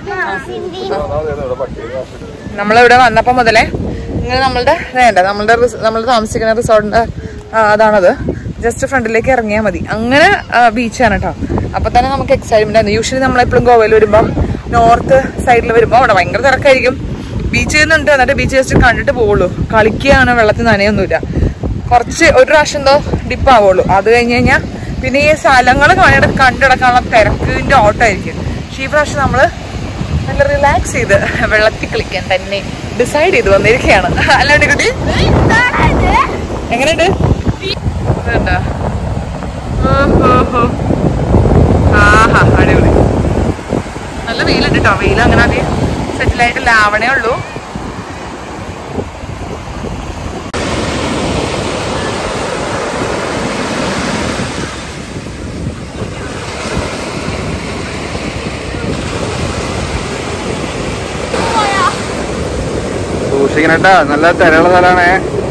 നമ്മളിവിടെ വന്നപ്പോ മുതലേ ഇങ്ങനെ നമ്മളുടെ വേണ്ട നമ്മളുടെ റിസ്- നമ്മൾ താമസിക്കുന്ന റിസോർട്ടിന്റെ ആ, അതാണത് ജസ്റ്റ് ഫ്രണ്ടിലേക്ക് ഇറങ്ങിയാൽ മതി അങ്ങനെ ബീച്ചാണ് കേട്ടോ അപ്പൊ തന്നെ നമുക്ക് എക്സൈറ്റ്മെന്റ് ആണ് യൂഷ്വലി നമ്മളെപ്പോഴും ഗോവയിൽ വരുമ്പോൾ നോർത്ത് സൈഡിൽ വരുമ്പോൾ അവിടെ ഭയങ്കര തിരക്കായിരിക്കും ബീച്ച് ചെയ്യുന്നുണ്ട് എന്നിട്ട് ബീച്ച് ജസ്റ്റ് കണ്ടിട്ട് പോവുള്ളൂ കളിക്കുകയാണ് വെള്ളത്തിൽ നനയൊന്നുമില്ല കുറച്ച് ഒരു പ്രാവശ്യം എന്തോ ഡിപ്പ് ആവുള്ളൂ അത് കഴിഞ്ഞ് കഴിഞ്ഞാൽ പിന്നെ ഈ സ്ഥലങ്ങൾ കണ്ടിട കണ്ടിടക്കാനുള്ള തിരക്കിന്റെ ഓട്ടമായിരിക്കും പക്ഷേ ഈ പ്രാവശ്യം നമ്മള് നല്ല റിലാക്സ് ചെയ്ത് വെള്ളത്തിൽ കളിക്കാൻ തന്നെ ഡിസൈഡ് ചെയ്ത് വന്നിരിക്കുകയാണ് അല്ലാണ്ട് കുട്ടി എങ്ങനെയുണ്ട് ഇതുണ്ടോ? ഓഹോ ഹോ. ആഹാ അടിപൊളി നല്ല വെയിലുണ്ട് കേട്ടോ വെയിൽ അങ്ങനെ അധികം സെറ്റിലായിട്ട് ലാവണേ ഉള്ളൂ സൂക്ഷിക്കണട്ടാ നല്ല തിരയുള്ള സ്ഥലമാണേ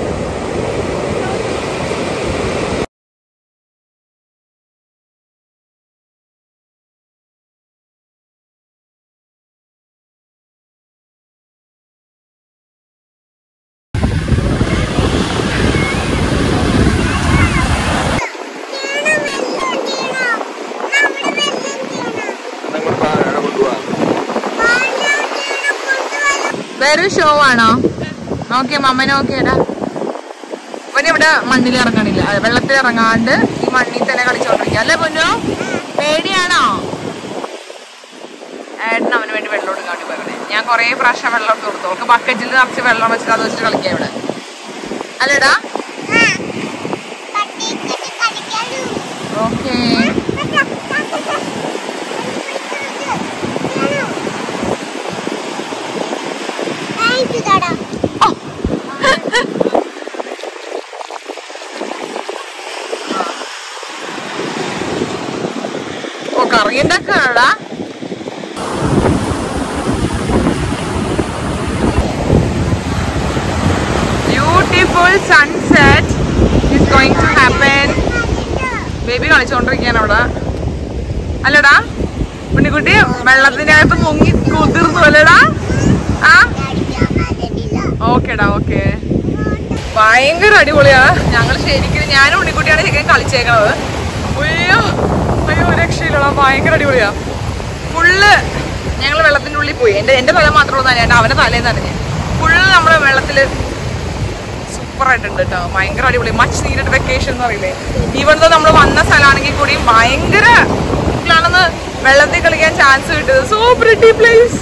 വേറെ ഷോ ആണോ നോക്കിയ മമ്മ നോക്കിയടാ ഇവിടെ മണ്ണിൽ ഇറങ്ങണില്ല അതെ, വെള്ളത്തിൽ ഇറങ്ങാണ്ട് ഈ മണ്ണിൽ തന്നെ കളിച്ചോണ്ടിരിക്കുക അല്ലേ പൊന്നു പേടിയാണോ ഏട്ടൻ അവന് വേണ്ടി വെള്ളം എടുക്കാൻ വേണ്ടി പറയണേ ഞാൻ കുറേ പ്രാവശ്യം വെള്ളം എടുത്ത് കൊടുത്തു അവൾക്ക് ബക്കറ്റിൽ നിറച്ച് വെള്ളം വെച്ചിട്ട് അത് വെച്ചിട്ട് കളിക്കാം ഇവിടെ അല്ലേടാ ഓക്കേ ഓ കറി ഉണ്ടാക്കാടാ beautiful sunset is going to happen baby കളിച്ചോണ്ടിരിക്കുകയാണ് അവിടെ അല്ലടാ ഉണ്ണിക്കുട്ടി വെള്ളത്തിന്റെ അകത്ത് മുങ്ങി കുതിർന്നു അല്ലടാ ആ ഓക്കേടാ ഓക്കെ ഭയങ്കര അടിപൊളിയാ ഞങ്ങൾ ശരിക്കും ഞാനും ഉണ്ണിക്കുട്ടിയാണ് ശരിക്കും കളിച്ചേക്കണത് അയ്യോ അയ്യോ രക്ഷയില്ലടാ ഭയങ്കര അടിപൊളിയാ ഫുള്ള് ഞങ്ങൾ വെള്ളത്തിന്റെ ഉള്ളിൽ പോയി എന്റെ എന്റെ തല മാത്രമേ നനയാണ്ട് അവന്റെ തലേന്ന് നനഞ്ഞ് ഫുള്ള് നമ്മള് വെള്ളത്തില് സൂപ്പർ ആയിട്ടുണ്ട് കേട്ടോ ഭയങ്കര അടിപൊളി മച്ച് നീഡഡ് വെക്കേഷൻ എന്ന് പറയില്ലേ ഈവൻ തോ നമ്മൾ വന്ന സ്ഥലമാണെങ്കിൽ കൂടിയും ഭയങ്കര ാണെന്ന് വെള്ളത്തിൽ കളിക്കാൻ ചാൻസ് കിട്ടിയത് സോ പ്രിറ്റി പ്ലേസ്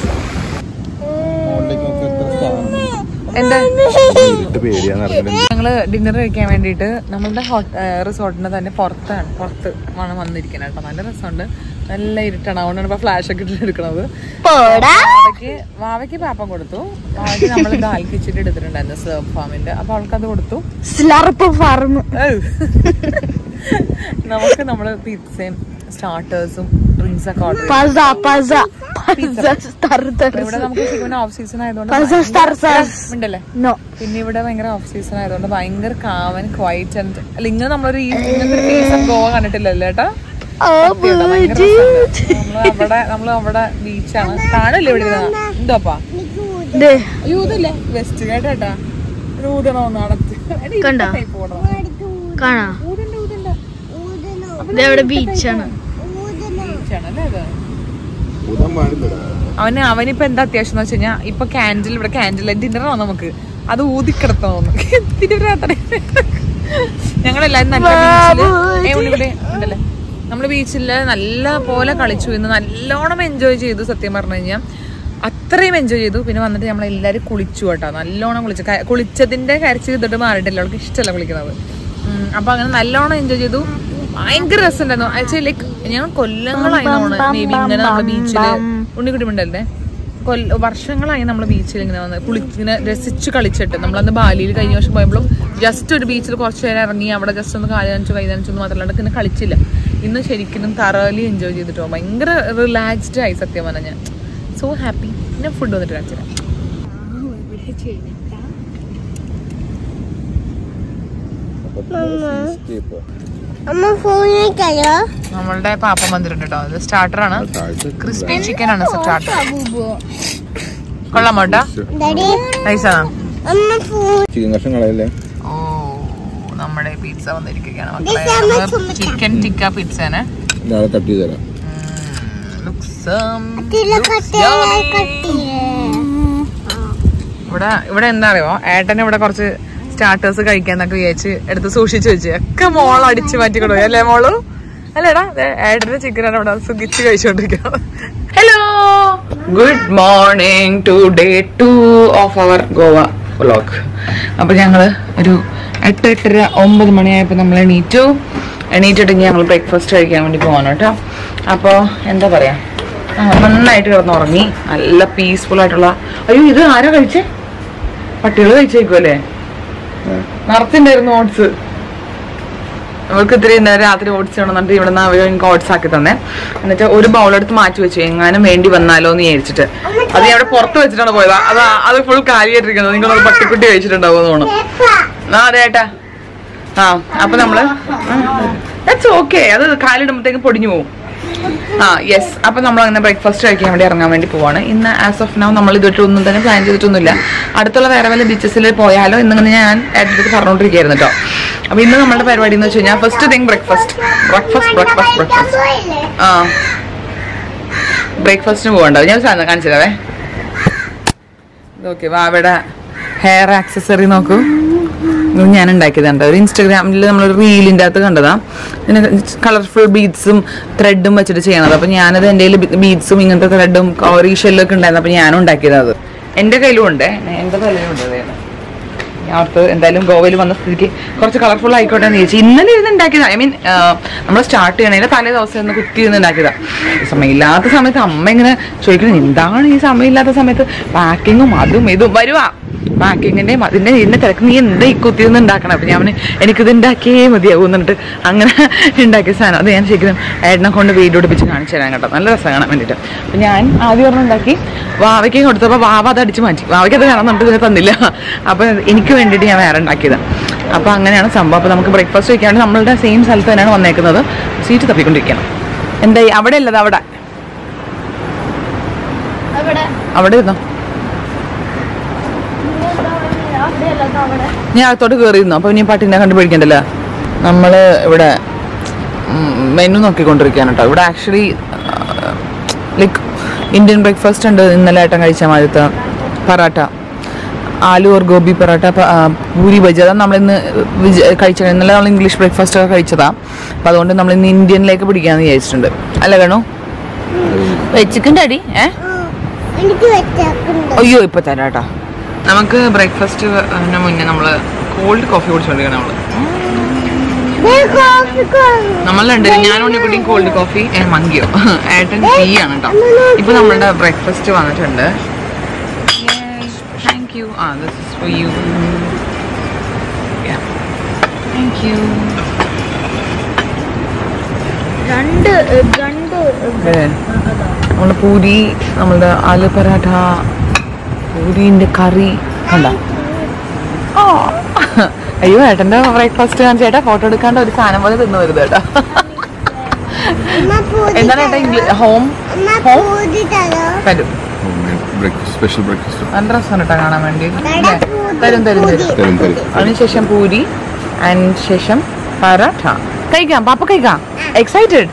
എന്താ ഇരുട്ട് പേടിയാന്ന് അറിഞ്ഞില്ല ഞങ്ങള് ഡിന്നർ കഴിക്കാൻ വേണ്ടിയിട്ട് നമ്മളുടെ റിസോർട്ടിന്റെ തന്നെ പുറത്താണ് പുറത്ത് ആണ് വന്നിരിക്കുന്നത് കേട്ടോ നല്ല രസമുണ്ട് നല്ല ഇരുട്ടാണ് അതുകൊണ്ടാണ് ഇപ്പൊ ഫ്ലാഷ് ഒക്കെ ഇട്ടിട്ട് എടുക്കണത് വാവയ്ക്ക് വാവയ്ക്ക് പാപ്പം കൊടുത്തു വാവയ്ക്ക് നമ്മൾ ദാൽ കിച്ചിട്ട് എടുത്തിട്ടുണ്ടായിരുന്നു സർഫ് ഫാമിന്റെ അപ്പൊ അവൾക്ക് അത് കൊടുത്തു സ്ലർപ്പ് ഫാർമ് ഔ. നമുക്ക് നമ്മള് പിസ്സയും സ്റ്റാർട്ടേഴ്സും ഡ്രിങ്ക്സ് ഒക്കെ ഓർഡർ പസ പസ പസ സ്റ്റാർട്ടർ ഇവിടെ നമുക്ക് ശരിക്കും ഓഫ് സീസൺ ആയതുകൊണ്ട് പസ ഭയങ്കര- സ്റ്റാർട്ടേഴ്സ് ഉണ്ടല്ലേ നോ പിന്നെ ഇവിടെ ഭയങ്കര ഓഫ് സീസൺ ആയതുകൊണ്ട് ഭയങ്കര കാവൻ ക്വൈറ്റ് ആൻഡ് അല്ല ഇങ്ങനെ നമ്മളൊരു ഈ ഇങ്ങനത്തെ ഒരു പീസ് ഓഫ് ഗോവ കണ്ടിട്ടില്ലല്ലോ ഏട്ടാ സത്യമായിട്ടും ഭയങ്കര രസമുണ്ട്. നമ്മള് അവിടെ നമ്മള് അവിടെ ബീച്ചാണ് കാണില്ലേ ഇവിടെ ഇരുന്നാ? എന്താപ്പാ അയ്യോ ഇതല്ലേ വെസ്റ്റ് കേട്ടോ ഏട്ടാ ഒരു ഊതണോ നടത്തി കണ്ടോ? കാണാ ഊതണ്ട ഊതണ്ട ഇതെവിടെ ബീച്ചാണ് ബീച്ചാണ് അല്ലേ ഇത് ഊതാൻ പാടില്ലടാ അവന് അവനിപ്പോ എന്താ അത്യാവശ്യം എന്ന് വെച്ച് കഴിഞ്ഞാൽ ഇപ്പൊ ക്യാൻഡിൽ ഇവിടെ ക്യാൻഡിൽ ഡിന്നറാണ് നമുക്ക് അത് ഊതിക്കിടത്തണം തിരുവരാത്രി ഞങ്ങളെല്ലാരും നല്ല ബീച്ചില് ഏ ഉണ്ണിവിടെ ഉണ്ടല്ലേ നമ്മള് ബീച്ചില് നല്ല പോലെ കളിച്ചു ഇന്ന് നല്ലോണം എൻജോയ് ചെയ്തു സത്യം പറഞ്ഞു കഴിഞ്ഞാൽ അത്രയും എൻജോയ് ചെയ്തു പിന്നെ വന്നിട്ട് നമ്മൾ എല്ലാവരും കുളിച്ചു കേട്ടോ നല്ലോണം കുളിച്ചു ക- കുളിച്ചതിന്റെ കരച്ചിൽ ചെയ്തിട്ട് മാറിയിട്ടില്ല അവൾക്ക് ഇഷ്ടമല്ല കുളിക്കുന്നത് ഉം, അപ്പൊ അങ്ങനെ നല്ലോണം എൻജോയ് ചെയ്തു ഭയങ്കര രസമുണ്ടായിരുന്നു ആക്ച്വലി ലൈക്ക് ഞങ്ങൾ കൊല്ലങ്ങളായി തോന്നുന്നു മേ ബി ഇങ്ങനെ നമ്മുടെ ബീച്ചില് ഉണ്ണിക്കുട്ടി ഉണ്ടല്ലേ കൊല്ല വർഷങ്ങളായി നമ്മൾ ബീച്ചിൽ ഇങ്ങനെ വന്ന് കുളിച്ച് ഇങ്ങനെ രസിച്ച് കളിച്ചിട്ട് നമ്മളന്ന് ബാലിയിൽ കഴിഞ്ഞ വർഷം പോയപ്പോഴും ജസ്റ്റ് ഒരു ബീച്ചിൽ കുറച്ച് നേരം ഇറങ്ങി അവിടെ ജസ്റ്റ് ഒന്ന് കാല് നനച്ചു കൈ നനച്ചു മാത്രമല്ലാണ്ട് പിന്നെ കളിച്ചില്ല ഇന്ന് ശരിക്കും തറലി എൻജോയ് ചെയ്തിട്ടോ ഭയങ്കര റിലാക്സ്ഡ് ആയി സത്യം പറഞ്ഞാൽ ഞാൻ സോ ഹാപ്പി പിന്നെ ഫുഡ് വന്നിട്ട് കാണിച്ചു തരാം അമ്മ ഫോണിലേക്കല്ലോ നമ്മളുടെ പാപ്പം വന്നിട്ടുണ്ട് കേട്ടോ ഇത് സ്റ്റാർട്ടറാണ് ക്രിസ്പി ചിക്കൻ ആണ് സ്റ്റാർട്ടർ കൊള്ളാമോ കേട്ടോ ഡാഡി നൈസാണോ അമ്മ ഫോൺ ചിക്കൻ കഷ്ണം കളയല്ലേ ഓ നമ്മുടെ പിസ്സ വന്നിരിക്കുകയാണ് മക്കളെ ചിക്കൻ ടിക്ക പിസ്സയാണ് നാളെ കട്ട് ചെയ്ത് തരാം ഇവിടെ ഇവിടെ എന്താ അറിയോ ഏട്ടന് ഇവിടെ കുറച്ച് സ്റ്റാർട്ടേഴ്സ് കഴിക്കാന്നൊക്കെ വിചാരിച്ച് എടുത്ത് സൂക്ഷിച്ചു വെച്ച് ഒക്കെ മോൾ അടിച്ചു മാറ്റി കൊണ്ടുപോയി അല്ലേ മോളു അല്ലേടാ ദേ ഏട്ടന്റെ ചിക്കനാണ് ഇവിടെ സുഖിച്ച് കഴിച്ചോണ്ടിരിക്കുന്നത് hello good morning to day two of our Goa vlog അപ്പൊ ഞങ്ങള് ഒരു എട്ട് എട്ടര ഒമ്പത് മണിയായപ്പോ നമ്മൾ എണീറ്റു എണീറ്റിട്ടെങ്കിൽ ഞങ്ങൾ ബ്രേക്ക്ഫാസ്റ്റ് കഴിക്കാൻ വേണ്ടി പോവാണ് കേട്ടോ അപ്പോൾ എന്താ പറയാ ആ, നന്നായിട്ട് കിടന്നുറങ്ങി നല്ല പീസ്ഫുൾ ആയിട്ടുള്ള അയ്യോ ഇത് ആരാ കഴിച്ചേ പട്ടികൾ കഴിച്ചേക്കുമല്ലേ നിറച്ചുണ്ടായിരുന്നു ഓട്സ് അവൾക്ക് ഇത്തിരി നേരം രാത്രി ഓട്സ് വേണം എന്നിട്ട് ഇവിടെ നിന്ന് അവർ എനിക്ക് ഓട്സ് ആക്കി തന്നെ എന്നിട്ട് ഒരു ബൗൾ എടുത്ത് മാറ്റി വെച്ചു എങ്ങാനും വേണ്ടി വന്നാലോ എന്ന് വിചാരിച്ചിട്ട് അത് ഞാൻ അവിടെ പുറത്ത് വെച്ചിട്ടാണ് പോയത് അത് അത് ഫുൾ കാലിയായിട്ടിരിക്കുന്നത് നിങ്ങൾ പട്ടിക്കുട്ടി കഴിച്ചിട്ടുണ്ടാവും എന്ന് തോന്നുന്നു ആ അതെ ഏട്ടാ ആ അപ്പൊ നമ്മള് ദാറ്റ്സ് ഓക്കെ അത് കാലിടുമ്പോഴത്തേക്ക് പൊടിഞ്ഞു പോകും ആ യെസ് അപ്പൊ നമ്മൾ അങ്ങനെ ബ്രേക്ക്ഫാസ്റ്റ് കഴിക്കാൻ വേണ്ടി ഇറങ്ങാൻ വേണ്ടി പോവാണ് ഇന്ന് ആസ് ഓഫ് നൗ നമ്മൾ ഇതുവരെ ഒന്നും തന്നെ പ്ലാൻ ചെയ്തിട്ടൊന്നുമില്ല അടുത്തുള്ള വേറെ വല്ല ബീച്ചസിൽ പോയാലോ എന്നിങ്ങനെ ഞാൻ ഏട്ടടുത്ത് പറഞ്ഞുകൊണ്ടിരിക്കുകയായിരുന്നു കേട്ടോ അപ്പൊ ഇന്ന് നമ്മുടെ പരിപാടി എന്ന് വെച്ച് കഴിഞ്ഞാൽ first thing breakfast breakfast breakfast breakfast ആ ബ്രേക്ക്ഫാസ്റ്റിന് പോകണ്ട ഞാൻ സാധനം കാണിച്ചു തരാവേ ഓക്കെ വാവയുടെ ഹെയർ ആക്സസറി നോക്കൂ ഇത് ഞാൻ ഉണ്ടാക്കിയതാണ് ഒരു ഇൻസ്റ്റാഗ്രാമിൽ നമ്മളൊരു റീലിൻ്റെ അകത്ത് കണ്ടതാ ഇങ്ങനെ കളർഫുൾ ബീഡ്സും ത്രെഡും വെച്ചിട്ട് ചെയ്യണത് അപ്പം ഞാനത് എൻ്റെ കയ്യിൽ ബീഡ്സും ഇങ്ങനത്തെ ത്രെഡും കവറി ഷെല്ലൊക്കെ ഉണ്ടായിരുന്നു അപ്പം ഞാനും ഉണ്ടാക്കിയത് അത് എൻ്റെ കയ്യിലും ഉണ്ട് എൻ്റെ തലയിലും ഉണ്ട് അതേ ഞാൻ ഓർത്ത് എന്തായാലും ഗോവയിൽ വന്ന സ്ഥിതിക്ക് കുറച്ച് കളർഫുൾ ആയിക്കോട്ടെ എന്ന് ചോദിച്ചു ഇന്നലെ ഇരുന്ന് ഉണ്ടാക്കിയതാ ഐ മീൻ നമ്മൾ സ്റ്റാർട്ട് ചെയ്യണേൽ തലേ ദിവസം ഒന്ന് കുത്തി ഇരുന്ന് ഉണ്ടാക്കിയതാ സമയമില്ലാത്ത സമയത്ത് അമ്മ ഇങ്ങനെ ചോദിക്കുന്നത് എന്താണ് ഈ സമയമില്ലാത്ത സമയത്ത് പാക്കിങ്ങും അതും ഇതും വരുവാ പാക്കിങ്ങിന്റെയും അതിന്റെ ഇതിന്റെ തിരക്ക് നീ എന്താ ഈ കുത്തി നിന്ന് ഉണ്ടാക്കണം അപ്പൊ ഞാൻ പറഞ്ഞു, എനിക്കിത് ഉണ്ടാക്കിയേ മതിയാവും എന്നിട്ട് അങ്ങനെ ഉണ്ടാക്കിയ സാധനം അത് ഞാൻ ശരിക്കും ഏട്ടനെ കൊണ്ട് വീഡിയോ എടുപ്പിച്ച് കാണിച്ചു തരാൻ കേട്ടോ നല്ല രസം കാണാൻ വേണ്ടിയിട്ട് അപ്പൊ ഞാൻ ആദ്യം ഒരെണ്ണം ഉണ്ടാക്കി വാവയ്ക്ക് കൊടുത്തപ്പോൾ വാവ അത് അടിച്ച് മാറ്റി വാവയ്ക്ക് അത് വേണം എന്നിട്ട് ഇതിനെ തന്നില്ല അപ്പൊ എനിക്ക് വേണ്ടിയിട്ട് ഞാൻ വേറെ ഉണ്ടാക്കിയതാണ് അപ്പൊ അങ്ങനെയാണ് സംഭവം അപ്പൊ നമുക്ക് ബ്രേക്ക്ഫാസ്റ്റ് കഴിക്കാണ്ട് നമ്മളുടെ സെയിം സ്ഥലത്ത് തന്നെയാണ് വന്നേക്കുന്നത് സീറ്റ് തപ്പിക്കൊണ്ടിരിക്കണം എന്തായി അവിടെ അല്ലത് അവിടെ അവിടെ അവിടെ ഇരുന്നോ അവിടെ അല്ലാതെ അവിടെ ഞാൻ അകത്തോട്ട് കയറിയിരുന്നു അപ്പൊ ഇനി പട്ടിനെ കണ്ടുപിടിക്കണ്ടല്ലോ നമ്മള് ഇവിടെ മെനു നോക്കിക്കൊണ്ടിരിക്കുകയാണ് കേട്ടോ ഇവിടെ ആക്ച്വലി ലൈക്ക് ഇന്ത്യൻ ബ്രേക്ക്ഫാസ്റ്റ് ഉണ്ട് ഇന്നലെ ഏട്ടൻ കഴിച്ച മാതിരത്തെ പറാട്ട ആലു ഓർ ഗോബി പറാട്ട പ- ആ, പൂരി ബജി അതാണ് നമ്മളിന്ന് വിജ- കഴിച്ചത് ഇന്നലെ നമ്മൾ ഇംഗ്ലീഷ് ബ്രേക്ക്ഫാസ്റ്റ് ഒക്കെ കഴിച്ചതാ അപ്പം അതുകൊണ്ട് നമ്മൾ ഇന്ന് ഇന്ത്യനിലേക്ക് പിടിക്കാന്ന് വിചാരിച്ചിട്ടുണ്ട് അല്ല വേണോ വെച്ചിട്ടുണ്ട് അടി ഏ എനിക്ക് വെച്ചേക്കുന്നുണ്ട് അയ്യോ ഇപ്പൊ തരാം കേട്ടോ നമുക്ക് ബ്രേക്ക്ഫാസ്റ്റ് മുന്നേ നമ്മള് കോൾഡ് കോഫി കുടിച്ചോണ്ടിരിക്കണം നമ്മള് നമ്മൾ രണ്ടുപേരും ഞാൻ ഉണ്ണിക്കുട്ടിയും കോൾഡ് കോഫി മങ്കിയോ ഏട്ടൻ ടീ ആണ് കേട്ടോ ഇപ്പൊ നമ്മളുടെ ബ്രേക്ക്ഫാസ്റ്റ് വന്നിട്ടുണ്ട് താങ്ക് യു ആ this is for you thank you രണ്ട് രണ്ട് നമ്മള് പൂരി നമ്മളുടെ ആലു പരാഠ പൂരിന്റെ കറി കണ്ട അയ്യോ ഏട്ടന്റെ ബ്രേക്ക്ഫാസ്റ്റ് കാണിച്ച ചേട്ടാ ഫോട്ടോ എടുക്കാണ്ട് ഒരു സാധനം പോലെ തിന്നു വരുത് കേട്ടോ എന്താണ് ഏട്ടാ ഇംഗ്ലീഷ് ഹോം ഹോം തരും സ്പെഷ്യൽ ബ്രേക്ക്ഫാസ്റ്റ് നല്ല രസമാണ് കേട്ടോ കാണാൻ വേണ്ടി ഇല്ലേ? തരും തരും തരും തരും തരും അതിനുശേഷം പൂരി അതിന് ശേഷം പരാഠ കഴിക്കാം പാപ്പ കഴിക്കാം എക്സൈറ്റഡ്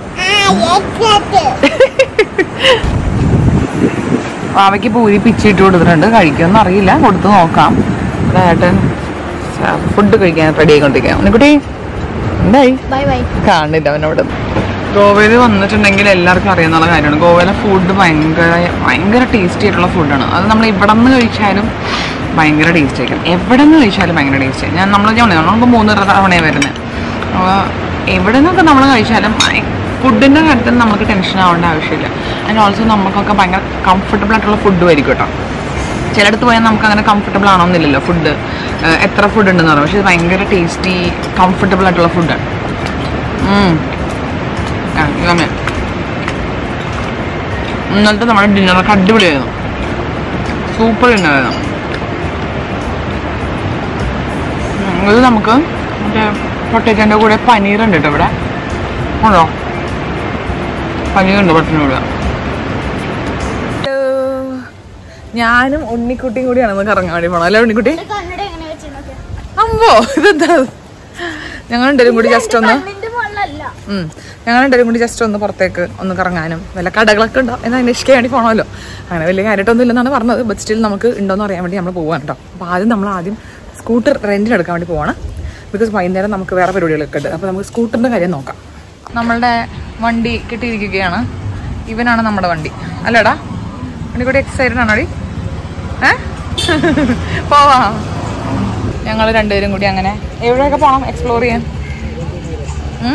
പാവയ്ക്ക് പൂരി പിച്ചിട്ട് കൊടുത്തിട്ടുണ്ട് കഴിക്കുമെന്ന് അറിയില്ല കൊടുത്ത് നോക്കാം ഇവിടെ ഏട്ടൻ ഫുഡ് കഴിക്കാൻ റെഡി ആയിക്കൊണ്ടിരിക്കാം ഉണ്ണിക്കുട്ടി എന്തായി ബൈ ബൈ കാണില്ല അവനോട് ഗോവയിൽ വന്നിട്ടുണ്ടെങ്കിൽ എല്ലാവർക്കും അറിയാവുന്ന കാര്യമാണ് ഗോവയിലെ ഫുഡ് ഭയങ്കര ഭയങ്കര ടേസ്റ്റി ആയിട്ടുള്ള ഫുഡാണ് അത് നമ്മൾ ഇവിടെ നിന്ന് കഴിച്ചാലും ഭയങ്കര ടേസ്റ്റ് ആയിരിക്കും എവിടെ നിന്ന് കഴിച്ചാലും ഭയങ്കര ടേസ്റ്റ് ആയിരിക്കും ഞാൻ നമ്മൾ ഞാൻ പറഞ്ഞു, നമ്മളിപ്പോൾ മൂന്ന് തവണയാണ് വരുന്നത് അപ്പോൾ എവിടെ നിന്നൊക്കെ നമ്മൾ കഴിച്ചാലും ഫുഡിൻ്റെ കാര്യത്തിൽ നമുക്ക് ടെൻഷൻ ആവേണ്ട ആവശ്യമില്ല ആൻഡ് ഓൾസോ നമുക്കൊക്കെ ഭയങ്കര കംഫർട്ടബിൾ ആയിട്ടുള്ള ഫുഡും ആയിരിക്കും കേട്ടോ ചിലയിടത്ത് പോയാൽ നമുക്ക് അങ്ങനെ കംഫർട്ടബിൾ ആണോന്നില്ലല്ലോ ഫുഡ് എത്ര ഫുഡ് ഉണ്ടെന്ന് പറയാം പക്ഷെ ഇത് ഭയങ്കര ടേസ്റ്റി കംഫർട്ടബിൾ ആയിട്ടുള്ള ഫുഡാണ് ഇന്നലത്തെ നമ്മുടെ ഡിന്നറൊക്കെ അടിപൊളിയായിരുന്നു സൂപ്പർ ഡിന്നറായിരുന്നു ഉം, ഇത് നമുക്ക് മറ്റേ പൊട്ടേറ്റോൻ്റെ കൂടെ പനീറുണ്ട് കേട്ടോ ഇവിടെ ഉണ്ടോ പനീറുണ്ട് പൊട്ടൻ്റെ കൂടെ ഞാനും ഉണ്ണിക്കുട്ടിയും കൂടിയാണ് ഒന്ന് കറങ്ങാൻ വേണ്ടി പോണം അല്ലേ ഉണ്ണിക്കുട്ടി കണ്ണട എങ്ങനെ വെച്ചിരുന്നൊക്കെ അമ്പോ ഇതെന്താ ഞങ്ങൾ രണ്ടുപേരും കൂടി ജസ്റ്റ് ഒന്ന് കണ്ണിന്റെ മുകളിലല്ല ഉം. ഞങ്ങൾ രണ്ടുപേരും കൂടി ജസ്റ്റ് ഒന്ന് പുറത്തേക്ക് ഒന്ന് കറങ്ങാനും വല്ല കടകളൊക്കെ ഉണ്ടോ എന്ന് അന്വേഷിക്കാൻ വേണ്ടി പോകണമല്ലോ അങ്ങനെ വലിയ കാര്യമായിട്ടൊന്നും ഇല്ലെന്നാണ് പറഞ്ഞത് ബട്ട് സ്റ്റിൽ നമുക്ക് ഉണ്ടോന്ന് അറിയാൻ വേണ്ടി നമ്മൾ പോകാൻ കേട്ടോ അപ്പോൾ ആദ്യം നമ്മൾ ആദ്യം സ്കൂട്ടർ റെന്റിന് എടുക്കാൻ വേണ്ടി പോവാണ് ബിക്കോസ് വൈകുന്നേരം നമുക്ക് വേറെ പരിപാടികളൊക്കെ ഉണ്ട് അപ്പോൾ നമുക്ക് സ്കൂട്ടറിന്റെ കാര്യം നോക്കാം നമ്മളുടെ വണ്ടി കിട്ടിയിരിക്കുകയാണ് ഇവനാണ് നമ്മുടെ വണ്ടി അല്ലേടാ വണ്ടി കൂടി എക്സൈറ്റഡ് ആണോടി ഏ പോവാം ഞങ്ങൾ രണ്ടുപേരും കൂടി അങ്ങനെ എവിടെയൊക്കെ പോകണം എക്സ്പ്ലോർ ചെയ്യാൻ ഉം?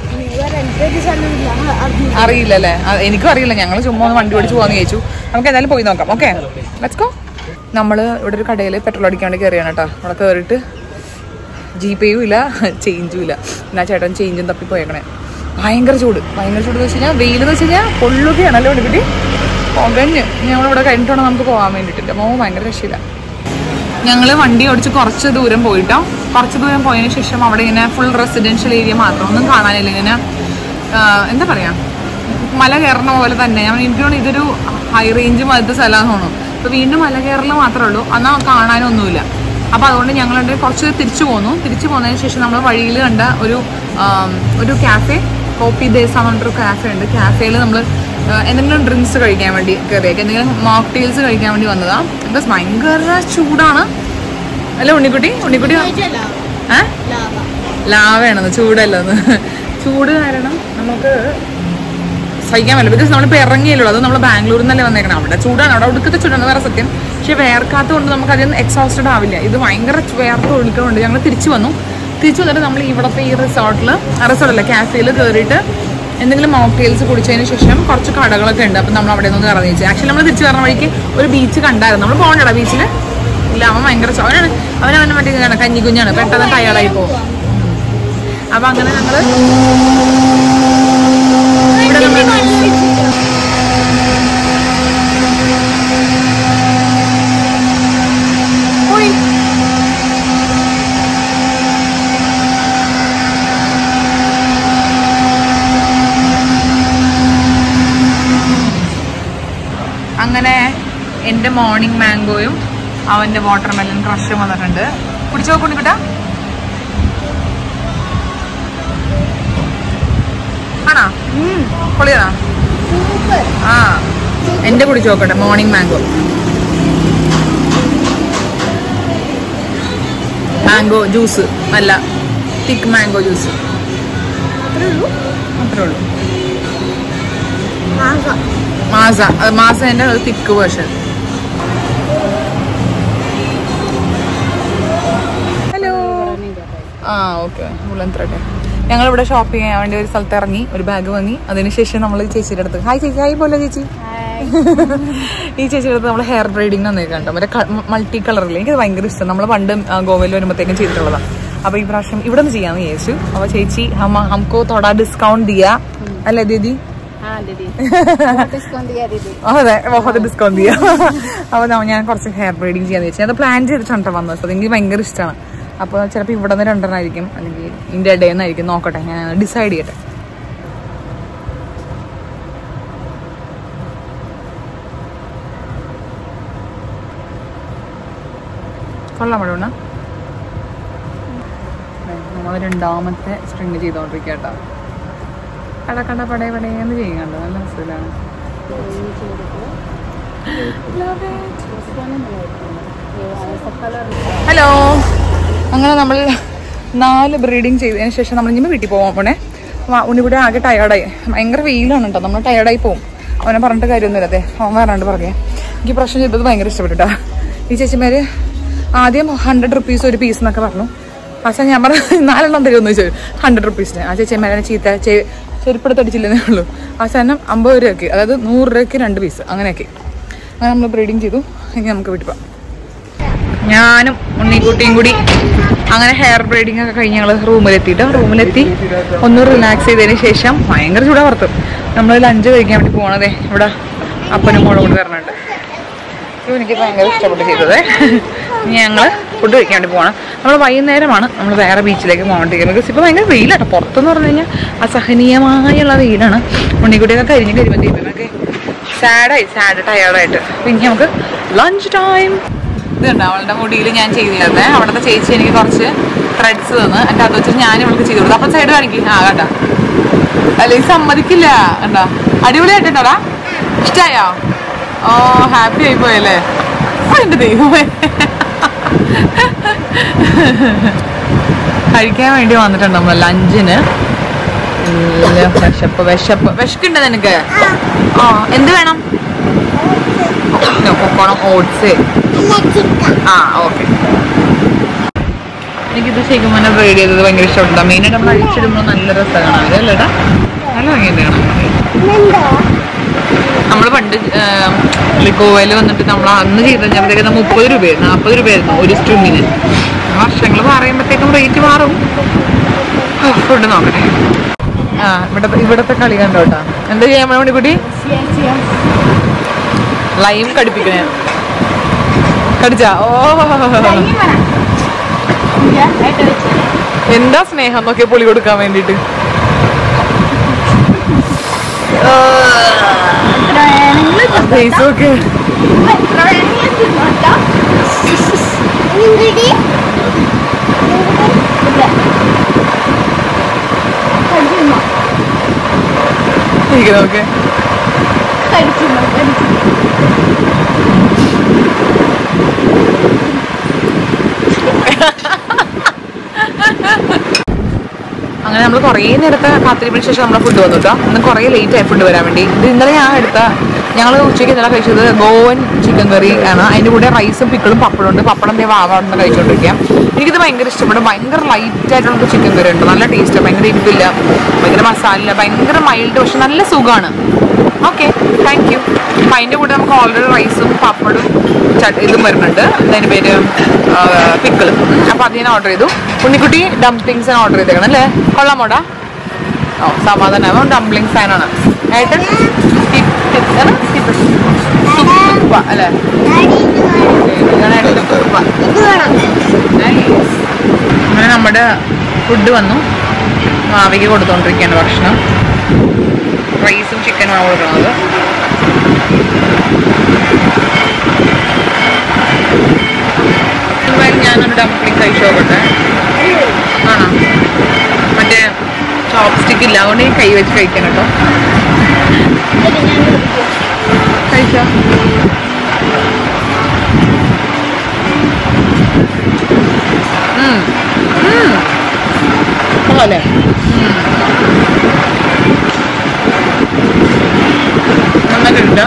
അറിയില്ലല്ലേ ആ, എനിക്കും അറിയില്ല ഞങ്ങൾ ചുമ്മാ ഒന്ന് വണ്ടി ഓടിച്ച് പോകാന്ന് ചോദിച്ചു നമുക്ക് എന്തായാലും പോയി നോക്കാം ഓക്കെ ലെറ്റ്സ് ഗോ നമ്മൾ ഇവിടെ ഒരു കടയിൽ പെട്രോൾ അടിക്കാൻ വേണ്ടി കയറിയാണ് കേട്ടോ അവിടെ കയറിയിട്ട് ജി പേയും ഇല്ല ചേഞ്ചും ഇല്ല എന്നാ ചേട്ടൻ ചേഞ്ചും തപ്പി പോയേക്കണേ ഭയങ്കര ചൂട് ഭയങ്കര ചൂട് എന്ന് വെച്ച് കഴിഞ്ഞാൽ വെയിൽ എന്ന് വെച്ച് കഴിഞ്ഞാൽ പൊള്ളുകയാണല്ലോ ഇവിടെ പുകഞ്ഞ് ഞങ്ങളിവിടെ കഴിഞ്ഞിട്ടാണ് നമുക്ക് പോകാൻ വേണ്ടിയിട്ട് അപ്പോൾ ഭയങ്കര രക്ഷയില്ല ഞങ്ങൾ വണ്ടി ഓടിച്ച് കുറച്ച് ദൂരം പോയിട്ടോ കുറച്ച് ദൂരം പോയതിന് ശേഷം അവിടെ ഇങ്ങനെ ഫുൾ റെസിഡൻഷ്യൽ ഏരിയ മാത്രം ഒന്നും കാണാനില്ല ഇങ്ങനെ ആ, എന്താ പറയാ മല കയറുന്ന പോലെ തന്നെ ഞാൻ എനിക്ക് തോന്നുന്നു ഇതൊരു ഹൈ റേഞ്ച് പോലത്തെ സ്ഥലമാണെന്ന് തോന്നുന്നു അപ്പൊ വീണ്ടും മല കയറൽ മാത്രമേ ഉള്ളൂ എന്നാൽ കാണാനൊന്നുമില്ല അപ്പൊ അതുകൊണ്ട് ഞങ്ങൾ രണ്ട് കുറച്ച് തിരിച്ചു പോന്നു തിരിച്ചു പോന്നതിന് ശേഷം നമ്മൾ വഴിയിൽ കണ്ട ഒരു ആം, ഒരു കാഫെ കോപ്പി ദേശ എന്ന് പറഞ്ഞിട്ടൊരു കാഫെ ഉണ്ട് കാഫേയിൽ നമ്മൾ എന്തെങ്കിലും ഡ്രിങ്ക്സ് കഴിക്കാൻ വേണ്ടി കയറിയേക്ക് എന്തെങ്കിലും മോക്ടെയിൽസ് കഴിക്കാൻ വേണ്ടി വന്നതാ ബിക്കോസ് ഭയങ്കര ചൂടാണ് അല്ല ഉണ്ണിക്കുട്ടി ഉണ്ണിക്കുട്ടി ഏ ലാവയാണെന്ന് ചൂടല്ലെന്ന് ചൂട് കാരണം നമുക്ക് സഹിക്കാൻ പറ്റില്ല ബിക്കോസ് നമ്മളിപ്പോൾ ഇറങ്ങിയല്ലോ അത് നമ്മൾ ബാംഗ്ലൂരിൽ നിന്നല്ലേ വന്നേക്കണം അവിടെ ചൂടാണ് അവിടെ ഒടുക്കത്തെ ചൂടാണ് വേറെ സത്യം പക്ഷെ വേർക്കാത്ത കൊണ്ട് നമുക്ക് അധികം എക്സോസ്റ്റഡ് ആവില്ല ഇത് ഭയങ്കര വേർത്ത് ഒഴുക്കുന്നുണ്ട് ഞങ്ങൾ തിരിച്ചു വന്നു തിരിച്ചു വന്നിട്ട് നമ്മൾ ഇവിടുത്തെ ഈ റിസോർട്ടിൽ റിസോർട്ടല്ല കാഫേയിൽ കയറിയിട്ട് എന്തെങ്കിലും മോക്ടെയിൽസ് കുടിച്ചതിന് ശേഷം കുറച്ച് കടകളൊക്കെ ഉണ്ട് അപ്പം നമ്മൾ അവിടെ നിന്ന് ഇറങ്ങി വെച്ചു ആക്ച്വലി നമ്മൾ തിരിച്ചു കയറുന്ന വഴിക്ക് ഒരു ബീച്ച് കണ്ടായിരുന്നു നമ്മൾ പോകണ്ടടാ ബീച്ചിൽ ഇല്ല അവൻ ഭയങ്കര ചോ- അവനാണ് അവനവൻ മറ്റേ ഇതാണ് കഞ്ഞി കുഞ്ഞാണ് പെട്ടെന്ന് ടയർഡായി പോകും അപ്പൊ അങ്ങനെ ഞങ്ങള് ഇവിടെ നമ്മൾ പോയി അങ്ങനെ എൻ്റെ മോർണിംഗ് മാംഗോയും അവൻ്റെ വാട്ടർ മെലൺ ക്രഷും വന്നിട്ടുണ്ട് കുടിച്ചോ കൊണ്ടിട്ടാ ആണോ പൊളിയാണോ ആ എൻ്റെ കുടിച്ചു നോക്കട്ടെ മോർണിംഗ് മാംഗോ മാംഗോ ജ്യൂസ് അല്ല തിക്ക് മാംഗോ ജ്യൂസ് അത്രേ ഉള്ളൂ മാസ അത് മാസേൻ്റെ ഒരു തിക്ക് വേർഷൻ ഹലോ ആ ഓക്കെ മുള്ളൻത്രട്ടെ ഞങ്ങൾ ഇവിടെ ഷോപ്പ് ചെയ്യാൻ വേണ്ടി ഒരു സ്ഥലത്ത് ഇറങ്ങി ഒരു ബാഗ് വാങ്ങി അതിനുശേഷം നമ്മൾ ചേച്ചിയുടെ അടുത്ത് ഹായ് ചേച്ചി ഹായ് പോലെ ചേച്ചി ഈ ചേച്ചിയുടെ അടുത്ത് നമ്മൾ ഹെയർ ബ്രൈഡിങ് വന്നേക്കാം കേട്ടോ മറ്റേ മൾട്ടി കളറിൽ എനിക്ക് ഭയങ്കര ഇഷ്ടം നമ്മൾ പണ്ട് ആ, ഗോവയിൽ വരുമ്പോഴത്തേക്കും ചെയ്തിട്ടുള്ളതാണ് അപ്പൊ ഈ പ്രാവശ്യം ഇവിടെ നിന്ന് ചെയ്യാന്ന് വിചാരിച്ചു അപ്പൊ ചേച്ചി ഹമ ഹംകോ തൊടാ ഡിസ്കൗണ്ട് ദിയാ അല്ലേ ദീദി അതെ बहुत ഡിസ്കൗണ്ട് ചെയ്യാം അപ്പോൾ നമ്മ- ഞാൻ കുറച്ച് ഹെയർ ബ്രീഡിങ് ചെയ്യാന്ന് വെച്ചാൽ അത് പ്ലാൻ ചെയ്തിട്ടാണ് ട്ടോ വന്നത് അപ്പോൾ എനിക്ക് ഭയങ്കര ഇഷ്ടമാണ് അപ്പോൾ ചിലപ്പോൾ ഇവിടെ നിന്ന് രണ്ടെണ്ണമായിരിക്കും അല്ലെങ്കിൽ ഇതിൻ്റെ ഇടയിൽ നിന്നായിരിക്കും നോക്കട്ടെ ഞാൻ ഡിസൈഡ് ചെയ്യട്ടെ കൊള്ളാം മഴ നമ്മൾ രണ്ടാമത്തെ സ്ട്രിങ് ചെയ്തോണ്ടിരിക്കുക കേട്ടോ കട കട പടേ പടേന്ന് ചെയ്യുന്നുണ്ട് നല്ല രസത്തിലാണ് ഹലോ അങ്ങനെ നമ്മൾ നാല് ബ്രീഡിങ് ചെയ്തതിന് ശേഷം നമ്മൾ ഇനി വീട്ടിൽ പോകാൻ പോണേ വ- ഉണ്ണിവിടെ ആകെ ടയർഡായി ഭയങ്കര വെയിലാണ് കേട്ടോ നമ്മൾ ടയർഡായി പോകും അവനെ പറഞ്ഞിട്ട് കാര്യമൊന്നുമില്ല അതെ അവൻ വരാണ്ട് പറഞ്ഞേ എനിക്ക് പ്രശ്നം ചെയ്തത് ഭയങ്കര ഇഷ്ടപ്പെട്ടുട്ടാ ഈ ചേച്ചിമാര് ആദ്യം ഹൺഡ്രഡ് റുപ്പീസ് ഒരു പീസ് എന്നൊക്കെ പറഞ്ഞു പക്ഷേ ഞാൻ പറഞ്ഞു നാലെണ്ണം തരുമെന്ന് ചോദിച്ചു ഹൺഡ്രഡ് റുപ്പീസിന് ആ ചേച്ചിമാരെ ചീത്ത ചെ- ചെരുപ്പെടുത്തടിച്ചില്ലെന്നേ ഉള്ളൂ അവസാനം അമ്പത് രൂപയ്ക്ക് അതായത് നൂറ് രൂപയ്ക്ക് രണ്ട് പീസ് അങ്ങനെയൊക്കെ അങ്ങനെ നമ്മൾ ബ്രീഡിങ് ചെയ്തു ഇനി നമുക്ക് വീട്ടിൽ പോകാം ഞാനും ഉണ്ണിക്കുട്ടിയും കൂടി അങ്ങനെ ഹെയർ ബ്രൈഡിങ് ഒക്കെ കഴിഞ്ഞ് ഞങ്ങൾ റൂമിലെത്തിയിട്ട് റൂമിലെത്തി ഒന്ന് റിലാക്സ് ചെയ്തതിന് ശേഷം ഭയങ്കര ചൂടാ പുറത്ത് നമ്മൾ ലഞ്ച് കഴിക്കാൻ വേണ്ടി പോകണതേ ഇവിടെ അപ്പനും മോളും കൂടി വരണുണ്ട് ഇത് എനിക്ക് ഭയങ്കര ഇഷ്ടപ്പെട്ട് ചെയ്തത് ഇനി ഞങ്ങൾ ഫുഡ് കഴിക്കാൻ വേണ്ടി പോകണം നമ്മൾ വൈകുന്നേരമാണ് നമ്മൾ വേറെ ബീച്ചിലേക്ക് പോകേണ്ടിരിക്കുന്നത് ബിക്കോസ് ഇപ്പോൾ ഭയങ്കര വെയിലാട്ടോ പുറത്തെന്ന് പറഞ്ഞു കഴിഞ്ഞാൽ അസഹനീയമായുള്ള വെയിലാണ് ഉണ്ണിക്കുട്ടിയൊക്കെ കരിഞ്ഞ് കരിമ്പ് ഇവനൊക്കെ സാഡായി സാഡ് ടയേർഡായിട്ട് പിന്നെ നമുക്ക് ലഞ്ച് ടൈം ഇതുണ്ട് അവളുടെ മുടിയിൽ ഞാൻ ചെയ്തിരുന്നത് അവിടുത്തെ ചേച്ചി എനിക്ക് കുറച്ച് ത്രെഡ്സ് തന്ന് എന്നിട്ട് അത് വെച്ചിട്ട് ഞാൻ ഇവൾക്ക് ചെയ്ത് കൊടുത്തു അപ്പൊ സൈഡ് കാണിക്കും ആ കേട്ടാ അല്ലെങ്കിൽ സമ്മതിക്കില്ല കണ്ടാ അടിപൊളിയായിട്ടുണ്ടോടാ ഇഷ്ടായോ ഓ ഹാപ്പി ആയി പോയല്ലേ ഓ, എന്റെ ദൈവമേ കഴിക്കാൻ വേണ്ടി വന്നിട്ടുണ്ട് നമ്മൾ ലഞ്ചിന് ഇല്ല, വിശപ്പ് വിശപ്പ് വിശക്കുണ്ട് നിനക്ക് ആ എന്ത് വേണം പൊക്കോണം ഓട്സ് ആ ഓക്കെ എനിക്കിത് ശരിക്കും പറഞ്ഞാൽ ബ്രൈഡ് ചെയ്തത് ഭയങ്കര ഇഷ്ടപ്പെട്ടു മെയിനായിട്ട് നമ്മൾ അഴിച്ചിടുമ്പോൾ നല്ല രസമാണ് കാണാൻ അല്ലേടാ നല്ല ഭംഗിയുണ്ട് കാണാൻ നമ്മൾ പണ്ട് ഗോവയിൽ വന്നിട്ട് നമ്മൾ അന്ന് ചെയ്ത് കഴിഞ്ഞപ്പോഴത്തേക്ക് മുപ്പത് രൂപയായിരുന്നു നാൽപ്പത് രൂപയായിരുന്നു ഒരു സ്റ്റുമിന് വർഷങ്ങൾ പറയുമ്പോഴത്തേക്കും റേറ്റ് മാറും ഫുഡ് നോക്കട്ടെ ആ ഇവിടത്തെ ഇവിടത്തെ കളി കണ്ടോട്ടാ എന്താ ചെയ്യാൻ മണിക്കുട്ടി ലൈം കടിപ്പിക്കണേ കടിച്ചാ ഓ എന്താ സ്നേഹം നോക്കിയ പുളി കൊടുക്കാൻ വേണ്ടിട്ട് ഫേസ് ഒക്കെ എനിക്ക് നോക്കേ അങ്ങനെ നമ്മൾ കുറേ നേരത്തെ കാത്തിരിപ്പിന് ശേഷം നമ്മളെ ഫുഡ് വന്നു കേട്ടോ ഇന്ന് കുറേ ലേറ്റ് ആയി ഫുഡ് വരാൻ വേണ്ടി ഇത് ഇന്നലെ ഞാൻ എടുത്ത ഞങ്ങൾ ഉച്ചയ്ക്ക് ഇന്നലെ കഴിച്ചത് ഗോവൻ ചിക്കൻ കറി ആണ് അതിൻ്റെ കൂടെ റൈസും പിക്കിളും പപ്പടം ഉണ്ട് പപ്പടം ദേ വാവ അവിടെ നിന്ന് കഴിച്ചുകൊണ്ടിരിക്കാം എനിക്കിത് ഭയങ്കര ഇഷ്ടപ്പെടും ഭയങ്കര ലൈറ്റ് ആയിട്ടുള്ള ചിക്കൻ കറി ഉണ്ട് നല്ല ടേസ്റ്റ് ഭയങ്കര ഇരിപ്പില്ല ഭയങ്കര മസാല ഇല്ല ഭയങ്കര മൈൽഡ് പക്ഷെ നല്ല സുഖമാണ് ഓക്കെ താങ്ക് യു അപ്പം അതിൻ്റെ കൂടെ നമുക്ക് ഓൾറെഡി റൈസും പപ്പടും ചട്ട് ഇതും വരുന്നുണ്ട് അതിൻ്റെ പേര് പിക്കിളും അപ്പോൾ അത് ഞാൻ ഓർഡർ ചെയ്തു ഉണ്ണിക്കുട്ടി ഡംപ്ലിങ്സ് ഓർഡർ ചെയ്തേക്കണം അല്ലേ കൊള്ളാമോടാ ഓ സമാധാനം ഡംപ്ലിങ്സ് ഫാനാണ് ഏട്ടൻ ടിപ്പ്- ടിപ്പ് ആണ്? ടിപ്പ്. സുപ്പ അല്ലേ ഇതാണ് ഏട്ടൻ്റെ സുപ്പ. Nice. അങ്ങനെ നമ്മുടെ ഫുഡ് വന്നു മാവിക്ക് കൊടുത്തോണ്ടിരിക്കുകയാണ് ഭക്ഷണം റൈസും ചിക്കനുമാണ് കൊടുക്കുന്നത് എന്തായാലും ഞാനൊരു ഡംപ്ലിംഗ് കഴിച്ചു നോക്കട്ടെ ആണോ മറ്റേ ചോപ്പ് സ്റ്റിക്ക് ഇല്ല അതുകൊണ്ട് ഞാൻ കൈ വെച്ച് കഴിക്കാൻ കേട്ടോ കഴിച്ചോ ഉം. ഉം. കൊള്ളാല്ലേ നന്നായിട്ടുണ്ട്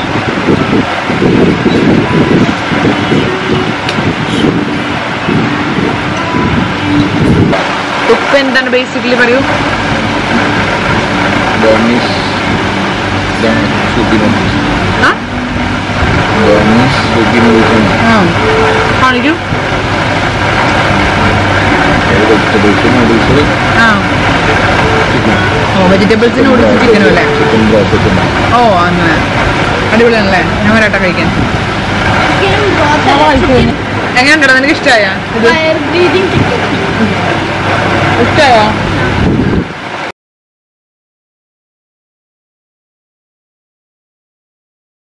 ഉപ്പ് എന്താണ് ബേസിക്കലി പറയൂ Burmese. Burmese soupy noodles. ആ Burmese soupy noodles. ആ. കാണിക്കൂ വെജിറ്റബിൾസ് നൂഡിൽസ് ആ ഓ വെജിറ്റബിൾസിന് കൊടുത്ത് ചിക്കനും അല്ലേ ചിക്കൻ ബ്രോത്ത് ഒക്കെ ഓ അങ്ങനെ അടിപൊളിയാണല്ലേ ഞാൻ വരാട്ടെ കഴിക്കാൻ എങ്ങനെയുണ്ടോ നിനക്ക് ഇഷ്ടമായ ഇത് ബ്രീതിങ് ഇഷ്ടമായോ